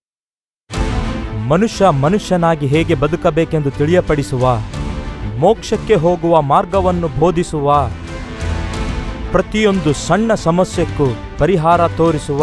ಮನುಷ್ಯ ಮನುಷ್ಯನಾಗಿ ಹೇಗೆ ಬದುಕಬೇಕೆಂದು ತಿಳಿಯಪಡಿಸುವ ಮೋಕ್ಷಕ್ಕೆ ಹೋಗುವ ಮಾರ್ಗವನ್ನು ಬೋಧಿಸುವ ಪ್ರತಿಯೊಂದು ಸಣ್ಣ ಸಮಸ್ಯೆಕ್ಕೂ ಪರಿಹಾರ ತೋರಿಸುವ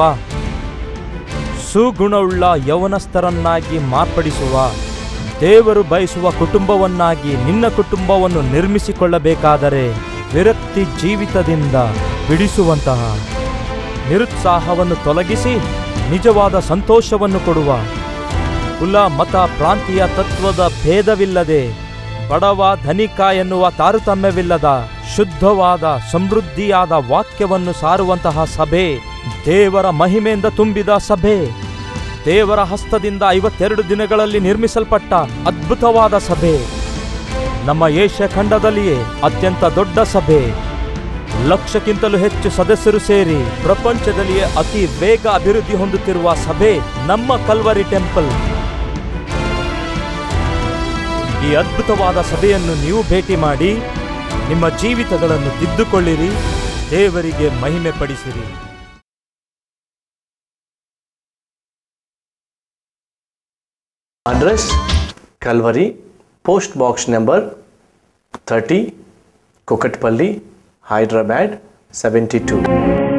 ಸುಗುಣವುಳ್ಳ ಯೌವನಸ್ಥರನ್ನಾಗಿ ಮಾರ್ಪಡಿಸುವ ದೇವರು ಬಯಸುವ ಕುಟುಂಬವನ್ನಾಗಿ ನಿನ್ನ ಕುಟುಂಬವನ್ನು ನಿರ್ಮಿಸಿಕೊಳ್ಳಬೇಕಾದರೆ ವಿರಕ್ತಿ ಜೀವಿತದಿಂದ ಬಿಡಿಸುವಂತಹ ನಿರುತ್ಸಾಹವನ್ನು ತೊಲಗಿಸಿ ನಿಜವಾದ ಸಂತೋಷವನ್ನು ಕೊಡುವ ಕುಲ ಮತ ಪ್ರಾಂತೀಯ ತತ್ವದ ಭೇದವಿಲ್ಲದೆ ಬಡವ ಧನಿಕ ಎನ್ನುವ ತಾರತಮ್ಯವಿಲ್ಲದ ಶುದ್ಧವಾದ ಸಮೃದ್ಧಿಯಾದ ವಾಕ್ಯವನ್ನು ಸಾರುವಂತಹ ಸಭೆ ದೇವರ ಮಹಿಮೆಯಿಂದ ತುಂಬಿದ ಸಭೆ ದೇವರ ಹಸ್ತದಿಂದ ಐವತ್ತೆರಡು ದಿನಗಳಲ್ಲಿ ನಿರ್ಮಿಸಲ್ಪಟ್ಟ ಅದ್ಭುತವಾದ ಸಭೆ ನಮ್ಮ ಏಷ್ಯಾ ಖಂಡದಲ್ಲಿಯೇ ಅತ್ಯಂತ ದೊಡ್ಡ ಸಭೆ ಲಕ್ಷಕ್ಕಿಂತಲೂ ಹೆಚ್ಚು ಸದಸ್ಯರು ಸೇರಿ ಪ್ರಪಂಚದಲ್ಲಿಯೇ ಅತಿ ಬೇಗ ಅಭಿವೃದ್ಧಿ ಹೊಂದುತ್ತಿರುವ ಸಭೆ ನಮ್ಮ ಕಲ್ವರಿ ಟೆಂಪಲ್ ಈ ಅದ್ಭುತವಾದ ಸಭೆಯನ್ನು ನೀವು ಭೇಟಿ ಮಾಡಿ ನಿಮ್ಮ ಜೀವಿತಗಳನ್ನು ತಿದ್ದುಕೊಳ್ಳಿರಿ ದೇವರಿಗೆ ಮಹಿಮೆ ಪಡಿಸಿರಿ address Calvary, post box number 30, Kokatpalli, Hyderabad 72.